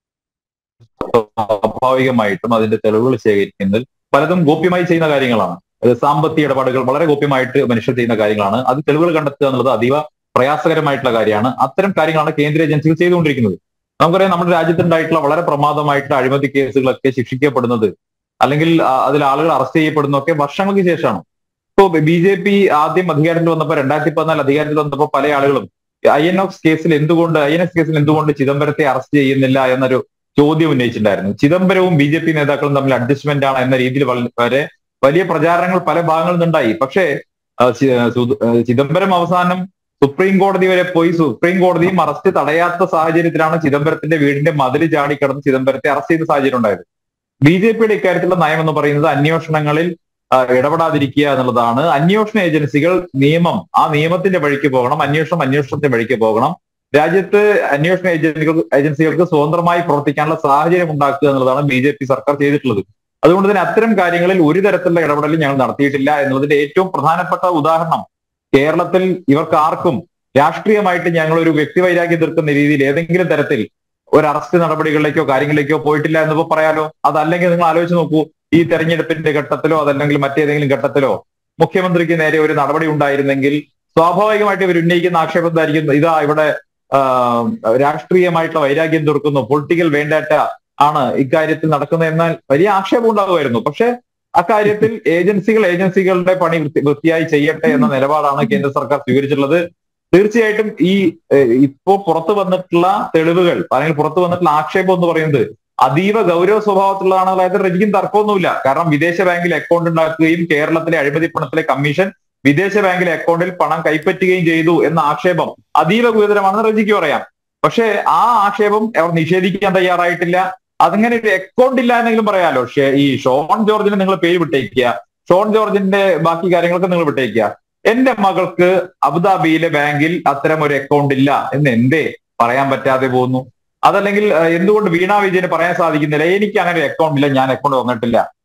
സ്വാഭാവികമായിട്ടും അതിന്റെ തെളിവുകൾ ശേഖരിക്കുന്നതിൽ പലതും ഗോപ്യമായി ചെയ്യുന്ന കാര്യങ്ങളാണ് അത് സാമ്പത്തിക ഇടപാടുകൾ വളരെ ഗോപ്യമായിട്ട് മനുഷ്യർ ചെയ്യുന്ന കാര്യങ്ങളാണ് അത് തെളിവുകൾ കണ്ടെത്തുക എന്നുള്ളത് അതീവ പ്രയാസകരമായിട്ടുള്ള കാര്യമാണ് അത്തരം കാര്യങ്ങളാണ് കേന്ദ്ര ഏജൻസികൾ ചെയ്തുകൊണ്ടിരിക്കുന്നത് നമുക്കറിയാം നമ്മുടെ രാജ്യത്തുണ്ടായിട്ടുള്ള വളരെ പ്രമാദമായിട്ടുള്ള അഴിമതി കേസുകളൊക്കെ ശിക്ഷിക്കപ്പെടുന്നത് അല്ലെങ്കിൽ ആ, അതിൽ ആളുകൾ അറസ്റ്റ് ചെയ്യപ്പെടുന്നതൊക്കെ വർഷങ്ങൾക്ക് ശേഷമാണ് ഇപ്പോ ബി ജെ പി ആദ്യം അധികാരത്തിൽ വന്നപ്പോൾ രണ്ടായിരത്തി പതിനാല് അധികാരത്തിൽ വന്നപ്പോൾ പല ആളുകളും ഐ എൻ എക്സ് കേസിൽ എന്തുകൊണ്ട് ഐ എൻ എക്സ് കേസിൽ എന്തുകൊണ്ട് ചിദംബരത്തെ അറസ്റ്റ് ചെയ്യുന്നില്ല എന്നൊരു ചോദ്യം ഉന്നയിച്ചിട്ടുണ്ടായിരുന്നു ചിദംബരവും ബി ജെ പി നേതാക്കളും തമ്മിൽ അഡ്ജസ്റ്റ്മെന്റ് ആണ് എന്ന രീതിയിൽ വള- വരെ വലിയ പ്രചാരണങ്ങൾ പല ഭാഗങ്ങളിൽ നിന്നുണ്ടായി പക്ഷേ ആ, ചി- സു- ആ, ചിദംബരം അവസാനം സുപ്രീം കോടതി വരെ പോയി സുപ്രീം കോടതിയും അറസ്റ്റ് തടയാത്ത സാഹചര്യത്തിലാണ് ചിദംബരത്തിന്റെ വീടിന്റെ മതിൽ ചാടിക്കടന്ന് ചിദംബരത്തെ അറസ്റ്റ് ചെയ്ത സാഹചര്യം ഉണ്ടായത് ബി ജെ പിയുടെ ഇക്കാര്യത്തിലുള്ള നയം എന്ന് പറയുന്നത് അന്വേഷണങ്ങളിൽ ആ, ഇടപെടാതിരിക്കുക എന്നുള്ളതാണ് അന്വേഷണ ഏജൻസികൾ നിയമം ആ നിയമത്തിന്റെ വഴിക്ക് പോകണം അന്വേഷണം അന്വേഷണത്തിന്റെ വഴിക്ക് പോകണം രാജ്യത്ത് അന്വേഷണ ഏജൻസികൾ ഏജൻസികൾക്ക് സ്വതന്ത്രമായി പ്രവർത്തിക്കാനുള്ള സാഹചര്യം ഉണ്ടാക്കുക എന്നുള്ളതാണ് ബി ജെ പി സർക്കാർ ചെയ്തിട്ടുള്ളത് അതുകൊണ്ട് തന്നെ അത്തരം കാര്യങ്ങളിൽ ഒരു തരത്തിലുള്ള ഇടപെടലും ഞങ്ങൾ നടത്തിയിട്ടില്ല എന്നുള്ളതിന്റെ ഏറ്റവും പ്രധാനപ്പെട്ട ഉദാഹരണം കേരളത്തിൽ ഇവർക്ക് ആർക്കും രാഷ്ട്രീയമായിട്ട് ഞങ്ങൾ ഒരു വ്യക്തിവൈരാഗ്യം തീർക്കുന്ന രീതിയിൽ ഏതെങ്കിലും തരത്തിൽ ഒരു അറസ്റ്റ് നടപടികളിലേക്കോ കാര്യങ്ങളിലേക്കോ പോയിട്ടില്ല എന്നിപ്പോ പറയാലോ അതല്ലെങ്കിൽ നിങ്ങൾ ആലോചിച്ച് നോക്കൂ ഈ തെരഞ്ഞെടുപ്പിന്റെ ഘട്ടത്തിലോ അതല്ലെങ്കിൽ മറ്റേതെങ്കിലും ഘട്ടത്തിലോ മുഖ്യമന്ത്രിക്ക് നേരെ ഒരു നടപടി ഉണ്ടായിരുന്നെങ്കിൽ സ്വാഭാവികമായിട്ട് ഇവർ ഉന്നയിക്കുന്ന ആക്ഷേപം എന്തായിരിക്കും ഇതാ ഇവിടെ ആ, രാഷ്ട്രീയമായിട്ടുള്ള വൈരാഗ്യം തീർക്കുന്നു പൊളിറ്റിക്കൽ വേണ്ടാറ്റ ആണ് ഇക്കാര്യത്തിൽ നടക്കുന്നത് എന്നാൽ വലിയ ആക്ഷേപം ഉണ്ടാകുമായിരുന്നു പക്ഷെ അക്കാര്യത്തിൽ ഏജൻസികൾ ഏജൻസികളുടെ പണി വൃത്തി- വൃത്തിയായി ചെയ്യട്ടെ എന്ന നിലപാടാണ് കേന്ദ്ര സർക്കാർ സ്വീകരിച്ചിട്ടുള്ളത് തീർച്ചയായിട്ടും ഈ ഏഹ്, ഇപ്പോ പുറത്തു വന്നിട്ടുള്ള തെളിവുകൾ അല്ലെങ്കിൽ പുറത്തു വന്നിട്ടുള്ള ആക്ഷേപം എന്ന് പറയുന്നത് അതീവ ഗൗരവ സ്വഭാവത്തിലുള്ളതാണ് അതായത് രജിക്കും തർക്കമൊന്നുമില്ല കാരണം വിദേശ ബാങ്കിൽ അക്കൗണ്ട് ഉണ്ടാക്കുകയും കേരളത്തിലെ അഴിമതി പണത്തിലെ കമ്മീഷൻ വിദേശ ബാങ്കിലെ അക്കൗണ്ടിൽ പണം കൈപ്പറ്റുകയും ചെയ്തു എന്ന ആക്ഷേപം അതീവ ഗുരുതരമാണെന്ന് റജിക്ക് പറയാം പക്ഷേ ആ ആക്ഷേപം അവർ നിഷേധിക്കാൻ തയ്യാറായിട്ടില്ല അതങ്ങനെ ഒരു അക്കൗണ്ട് ഇല്ല എന്നെങ്കിലും പറയാലോ പക്ഷേ ഈ ഷോൺ ജോർജിനെ നിങ്ങൾ പേര് വിട്ടേക്കുക ഷോൺ ജോർജിന്റെ ബാക്കി കാര്യങ്ങളൊക്കെ നിങ്ങൾ വിട്ടേക്കുക എന്റെ മകൾക്ക് അബുദാബിയിലെ ബാങ്കിൽ അത്തരം ഒരു അക്കൗണ്ട് ഇല്ല എന്ന് എന്തേ പറയാൻ പറ്റാതെ പോകുന്നു അതല്ലെങ്കിൽ ഏഹ്, എന്തുകൊണ്ട് വീണ വിജയന് പറയാൻ സാധിക്കുന്നില്ല എനിക്ക് അങ്ങനെ ഒരു അക്കൗണ്ട് ഇല്ല ഞാൻ അക്കൗണ്ട് വന്നിട്ടില്ല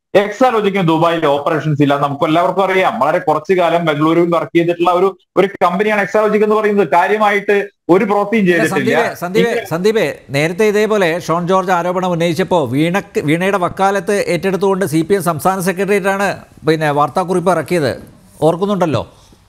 എക്സാലോജിക്കിന് ദുബായിൽ ഓപ്പറേഷൻസ് ഇല്ല നമുക്ക് എല്ലാവർക്കും അറിയാം വളരെ കുറച്ചു കാലം ബംഗളൂരുവിൽ വർക്ക് ചെയ്തിട്ടുള്ള ഒരു ഒരു കമ്പനിയാണ് എക്സാലോജിക് എന്ന് പറയുന്നത് കാര്യമായിട്ട് ഒരു പ്രവൃത്തിയും ചെയ്തിട്ടില്ല സന്ദീപേ സന്ദീപേ സന്ദീപേ നേരത്തെ ഇതേപോലെ ഷോൺ ജോർജ് ആരോപണം ഉന്നയിച്ചപ്പോൾ വീണക്ക് വീണയുടെ വക്കാലത്ത് ഏറ്റെടുത്തുകൊണ്ട് സി പി എം സംസ്ഥാന സെക്രട്ടേറിയറ്റാണ് പിന്നെ വാർത്താക്കുറിപ്പ് ഇറക്കിയത് ഓർക്കുന്നുണ്ടല്ലോ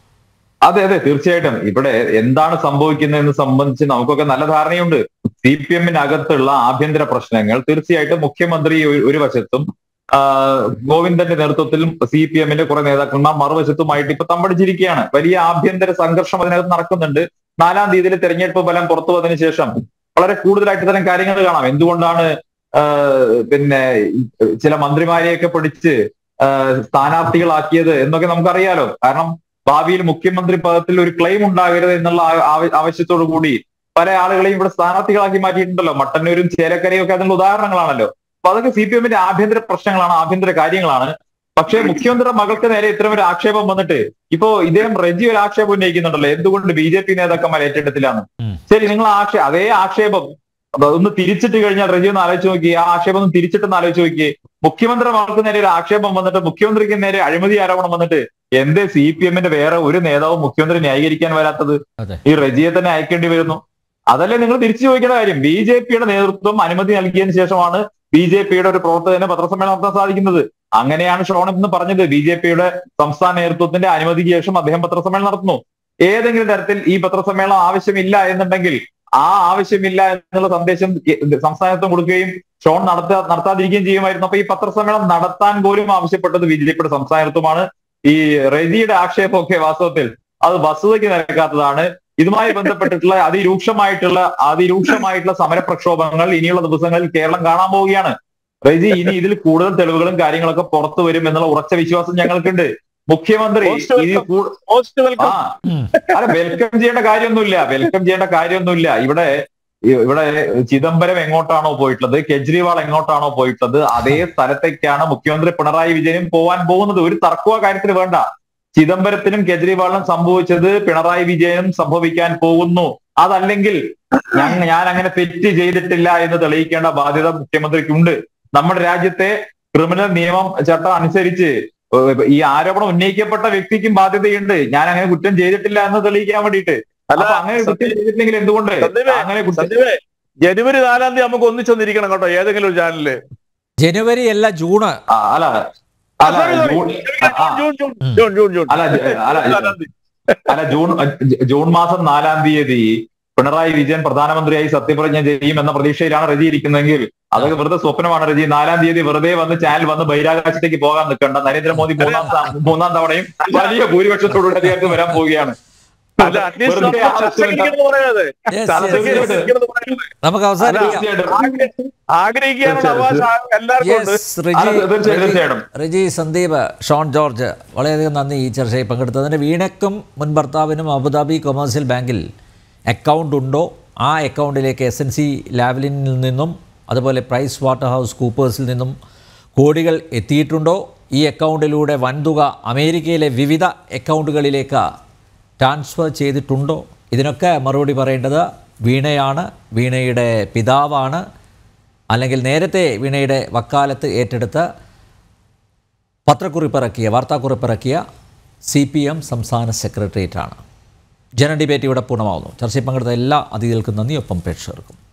അതെ അതെ തീർച്ചയായിട്ടും ഇവിടെ എന്താണ് സംഭവിക്കുന്നതെന്ന് സംബന്ധിച്ച് നമുക്കൊക്കെ നല്ല ധാരണയുണ്ട് സി പി എമ്മിനകത്തുള്ള ആഭ്യന്തര പ്രശ്നങ്ങൾ തീർച്ചയായിട്ടും മുഖ്യമന്ത്രി ഒരു- ഒരു വശത്തും ആ, ഗോവിന്ദന്റെ നേതൃത്വത്തിൽ സി പി എമ്മിന്റെ കുറെ നേതാക്കന്മാർ മറുവശത്തുമായിട്ട് ഇപ്പൊ തമ്പടിച്ചിരിക്കുകയാണ് വലിയ ആഭ്യന്തര സംഘർഷം അതിനകത്ത് നടക്കുന്നുണ്ട് നാലാം തീയതിയിൽ തെരഞ്ഞെടുപ്പ് ഫലം പുറത്തു വന്നതിന് ശേഷം വളരെ കൂടുതലായിട്ട് ഇത്തരം കാര്യങ്ങൾ കാണാം എന്തുകൊണ്ടാണ് ആ, പിന്നെ ചില മന്ത്രിമാരെയൊക്കെ പിടിച്ച് ആ, സ്ഥാനാർത്ഥികളാക്കിയത് എന്നൊക്കെ നമുക്കറിയാലോ കാരണം ഭാവിയിൽ മുഖ്യമന്ത്രി പദത്തിൽ ഒരു ക്ലെയിം ഉണ്ടാകരുത് എന്നുള്ള ആ- ആവ- ആവശ്യത്തോടു കൂടി പല ആളുകളെയും ഇവിടെ സ്ഥാനാർത്ഥികളാക്കി മാറ്റിയിട്ടുണ്ടല്ലോ മട്ടന്നൂരും ചേലക്കരയും ഒക്കെ അതിനുള്ള ഉദാഹരണങ്ങളാണല്ലോ അപ്പൊ അതൊക്കെ സി പി എമ്മിന്റെ ആഭ്യന്തര പ്രശ്നങ്ങളാണ് ആഭ്യന്തര കാര്യങ്ങളാണ് പക്ഷേ മുഖ്യമന്ത്രിയുടെ മകൾക്ക് നേരെ ഇത്തരം ഒരു ആക്ഷേപം വന്നിട്ട് ഇപ്പോ ഇദ്ദേഹം റെജി ഒരു ആക്ഷേപം ഉന്നയിക്കുന്നുണ്ടല്ലോ എന്തുകൊണ്ട് ബി ജെ പി നേതാക്കന്മാർ ഏറ്റെടുത്തില്ലാന്ന് ഉം. ശരി നിങ്ങൾ ആക്ഷേ അതേ ആക്ഷേപം അത് ഒന്ന് തിരിച്ചിട്ട് കഴിഞ്ഞാൽ റെജി ഒന്ന് ആലോചിച്ച് നോക്കി ആ ആക്ഷേപം ഒന്ന് തിരിച്ചിട്ടൊന്ന് ആലോചിച്ച് നോക്കി മുഖ്യമന്ത്രി മകൾക്ക് നേരെ ഒരു ആക്ഷേപം വന്നിട്ട് മുഖ്യമന്ത്രിക്ക് നേരെ അഴിമതി ആരോപണം വന്നിട്ട് എന്തേ സി പി എമ്മിന്റെ വേറെ ഒരു നേതാവും മുഖ്യമന്ത്രി ന്യായീകരിക്കാൻ വരാത്തത് അതെ. ഈ റജിയെ തന്നെ അയക്കേണ്ടി വരുന്നു അതല്ലേ നിങ്ങൾ തിരിച്ചു ചോദിക്കേണ്ട കാര്യം ബി ജെ പിയുടെ നേതൃത്വം അനുമതി നൽകിയതിനു ശേഷമാണ് ബി ജെ പിയുടെ ഒരു പ്രവർത്തകന് പത്രസമ്മേളനം നടത്താൻ സാധിക്കുന്നത് അങ്ങനെയാണ് ഷോൺ എന്ന് പറഞ്ഞത് ബി ജെ പിയുടെ സംസ്ഥാന നേതൃത്വത്തിന്റെ അനുമതിക്ക് ശേഷം അദ്ദേഹം പത്രസമ്മേളനം നടത്തുന്നു ഏതെങ്കിലും തരത്തിൽ ഈ പത്രസമ്മേളനം ആവശ്യമില്ല എന്നുണ്ടെങ്കിൽ ആ ആവശ്യമില്ല എന്നുള്ള സന്ദേശം കെ- സംസ്ഥാനത്തും കൊടുക്കുകയും ഷോൺ നടത്താ നടത്താതിരിക്കുകയും ചെയ്യുമായിരുന്നു അപ്പൊ ഈ പത്രസമ്മേളനം നടത്താൻ പോലും ആവശ്യപ്പെട്ടത് ബി ജെ പിയുടെ സംസ്ഥാനത്തുമാണ് ഈ റെജിയുടെ ആക്ഷേപമൊക്കെ വാസ്തവത്തിൽ അത് വസ്തുതയ്ക്ക് നിരക്കാത്തതാണ് ഇതുമായി ബന്ധപ്പെട്ടിട്ടുള്ള അതിരൂക്ഷമായിട്ടുള്ള അതിരൂക്ഷമായിട്ടുള്ള സമരപ്രക്ഷോഭങ്ങൾ ഇനിയുള്ള ദിവസങ്ങളിൽ കേരളം കാണാൻ പോവുകയാണ് റെജി ഇനി ഇതിൽ കൂടുതൽ തെളിവുകളും കാര്യങ്ങളൊക്കെ പുറത്തു വരും എന്നുള്ള ഉറച്ച വിശ്വാസം ഞങ്ങൾക്കുണ്ട് മുഖ്യമന്ത്രി Most ഇനി welcome. കൂ- മോസ്റ്റ് ആ വെൽക്കം അല്ല വെൽക്കം ചെയ്യേണ്ട കാര്യമൊന്നുമില്ല വെൽക്കം ചെയ്യേണ്ട കാര്യമൊന്നുമില്ല ഇവിടെ ഇവിടെ ചിദംബരം എങ്ങോട്ടാണോ പോയിട്ടുള്ളത് കെജ്രിവാൾ എങ്ങോട്ടാണോ പോയിട്ടുള്ളത് അതേ സ്ഥലത്തേക്കാണ് മുഖ്യമന്ത്രി പിണറായി വിജയനും പോവാൻ പോകുന്നത് ഒരു തർക്കമോ കാര്യത്തിന് വേണ്ട ചിദംബരത്തിനും കെജ്രിവാളിനും സംഭവിച്ചത് പിണറായി വിജയനും സംഭവിക്കാൻ പോകുന്നു അതല്ലെങ്കിൽ ഞാൻ ഞാൻ അങ്ങനെ തെറ്റ് ചെയ്തിട്ടില്ല എന്ന് തെളിയിക്കേണ്ട ബാധ്യത മുഖ്യമന്ത്രിക്കുണ്ട് നമ്മുടെ രാജ്യത്തെ ക്രിമിനൽ നിയമം ചട്ടം അനുസരിച്ച് ഏഹ് ഈ ആരോപണം ഉന്നയിക്കപ്പെട്ട വ്യക്തിക്കും ബാധ്യതയുണ്ട് ഞാൻ അങ്ങനെ കുറ്റം ചെയ്തിട്ടില്ല എന്ന് തെളിയിക്കാൻ വേണ്ടിയിട്ട് അല്ല, അപ്പൊ അങ്ങനെ കുറ്റം ചെയ്തിട്ടില്ലെങ്കിൽ എന്തുകൊണ്ട് സന്ദീപേ, അങ്ങനെ കുറ്റം സന്ദീപേ ജനുവരി നാലാം തീയതി നമുക്ക് ഒന്നിച്ചൊന്നിരിക്കണം കേട്ടോ ഏതെങ്കിലും ഒരു ചാനലില് ജനുവരി അല്ല ജൂണ് ആ, അല്ല അല്ല sorry, sorry. ജൂൺ ആ, June June June June June അല്ല ജ- അല്ല നാലാം തീയതി. അല്ല ജൂൺ ജൂൺ മാസം നാലാം തീയതി പിണറായി വിജയൻ പ്രധാനമന്ത്രിയായി സത്യപ്രതിജ്ഞ ചെയ്യുമെന്ന പ്രതീക്ഷയിലാണ് റജി ഇരിക്കുന്നതെങ്കിൽ അതൊക്കെ വെറുതെ സ്വപ്നമാണ് റജി നാലാം തീയതി വെറുതെ വന്ന് ചാനൽ വന്ന് ബഹിരാകാശത്തേക്ക് പോകാൻ നിൽക്കണ്ട നരേന്ദ്രമോദി മൂന്നാം ത- മൂന്നാം തവണയും വലിയ ഭൂരിപക്ഷത്തോടുകൂടി അധികാരത്തിൽ വരാൻ പോവുകയാണ് അല്ല അറ്റ്ലീസ്റ്റ് വെറുതെ നമുക്ക് ചർച്ചയ്ക്കിരിക്കുന്നത് പറയരുത് Yes, yes, ചർച്ചയ്ക്ക് yes. ഇരിക്കുന്നത് പറയരുത് നമുക്ക് അവസാനിപ്പിക്കാം തീർച്ചയായിട്ടും. ആഗ്ര- ആഗ്രഹിക്കാനുള്ള തീർച്ചയായും. അവകാശം എല്ലാവർക്കും ഉണ്ട് യെസ് റിജി അതെ, തീർച്ചയായും, തീർച്ചയായും. റിജി സന്ദീപ് ഷോൺ ജോർജ് വളരെയധികം നന്ദി ഈ ചർച്ചയിൽ പങ്കെടുത്തതിന് വീണക്കും മുൻ ഭർത്താവിനും അബുദാബി കൊമേഴ്സ്യൽ ബാങ്കിൽ അക്കൗണ്ട് ഉണ്ടോ ആ അക്കൗണ്ടിലേക്ക് എസ് എൻ സി ലാവലിനിൽ നിന്നും അതുപോലെ പ്രൈസ് വാട്ടർ ഹൗസ് കൂപ്പേഴ്സിൽ നിന്നും കോടികൾ എത്തിയിട്ടുണ്ടോ ഈ അക്കൗണ്ടിലൂടെ വൻതുക അമേരിക്കയിലെ വിവിധ അക്കൗണ്ടുകളിലേക്ക് ട്രാൻസ്ഫർ ചെയ്തിട്ടുണ്ടോ ഇതിനൊക്കെ മറുപടി പറയേണ്ടത് വീണയാണ് വീണയുടെ പിതാവാണ് അല്ലെങ്കിൽ നേരത്തെ വീണയുടെ വക്കാലത്ത് ഏറ്റെടുത്ത് പത്രക്കുറിപ്പിറക്കിയ വാർത്താക്കുറിപ്പിറക്കിയ സി പി എം സംസ്ഥാന സെക്രട്ടേറിയറ്റാണ് ജന ഡിബേറ്റ് ഇവിടെ പൂർണ്ണമാവുന്നു ചർച്ചയിൽ പങ്കെടുത്ത എല്ലാ അതിഥികൾക്കും നന്ദി ഒപ്പം പ്രേക്ഷകർക്കും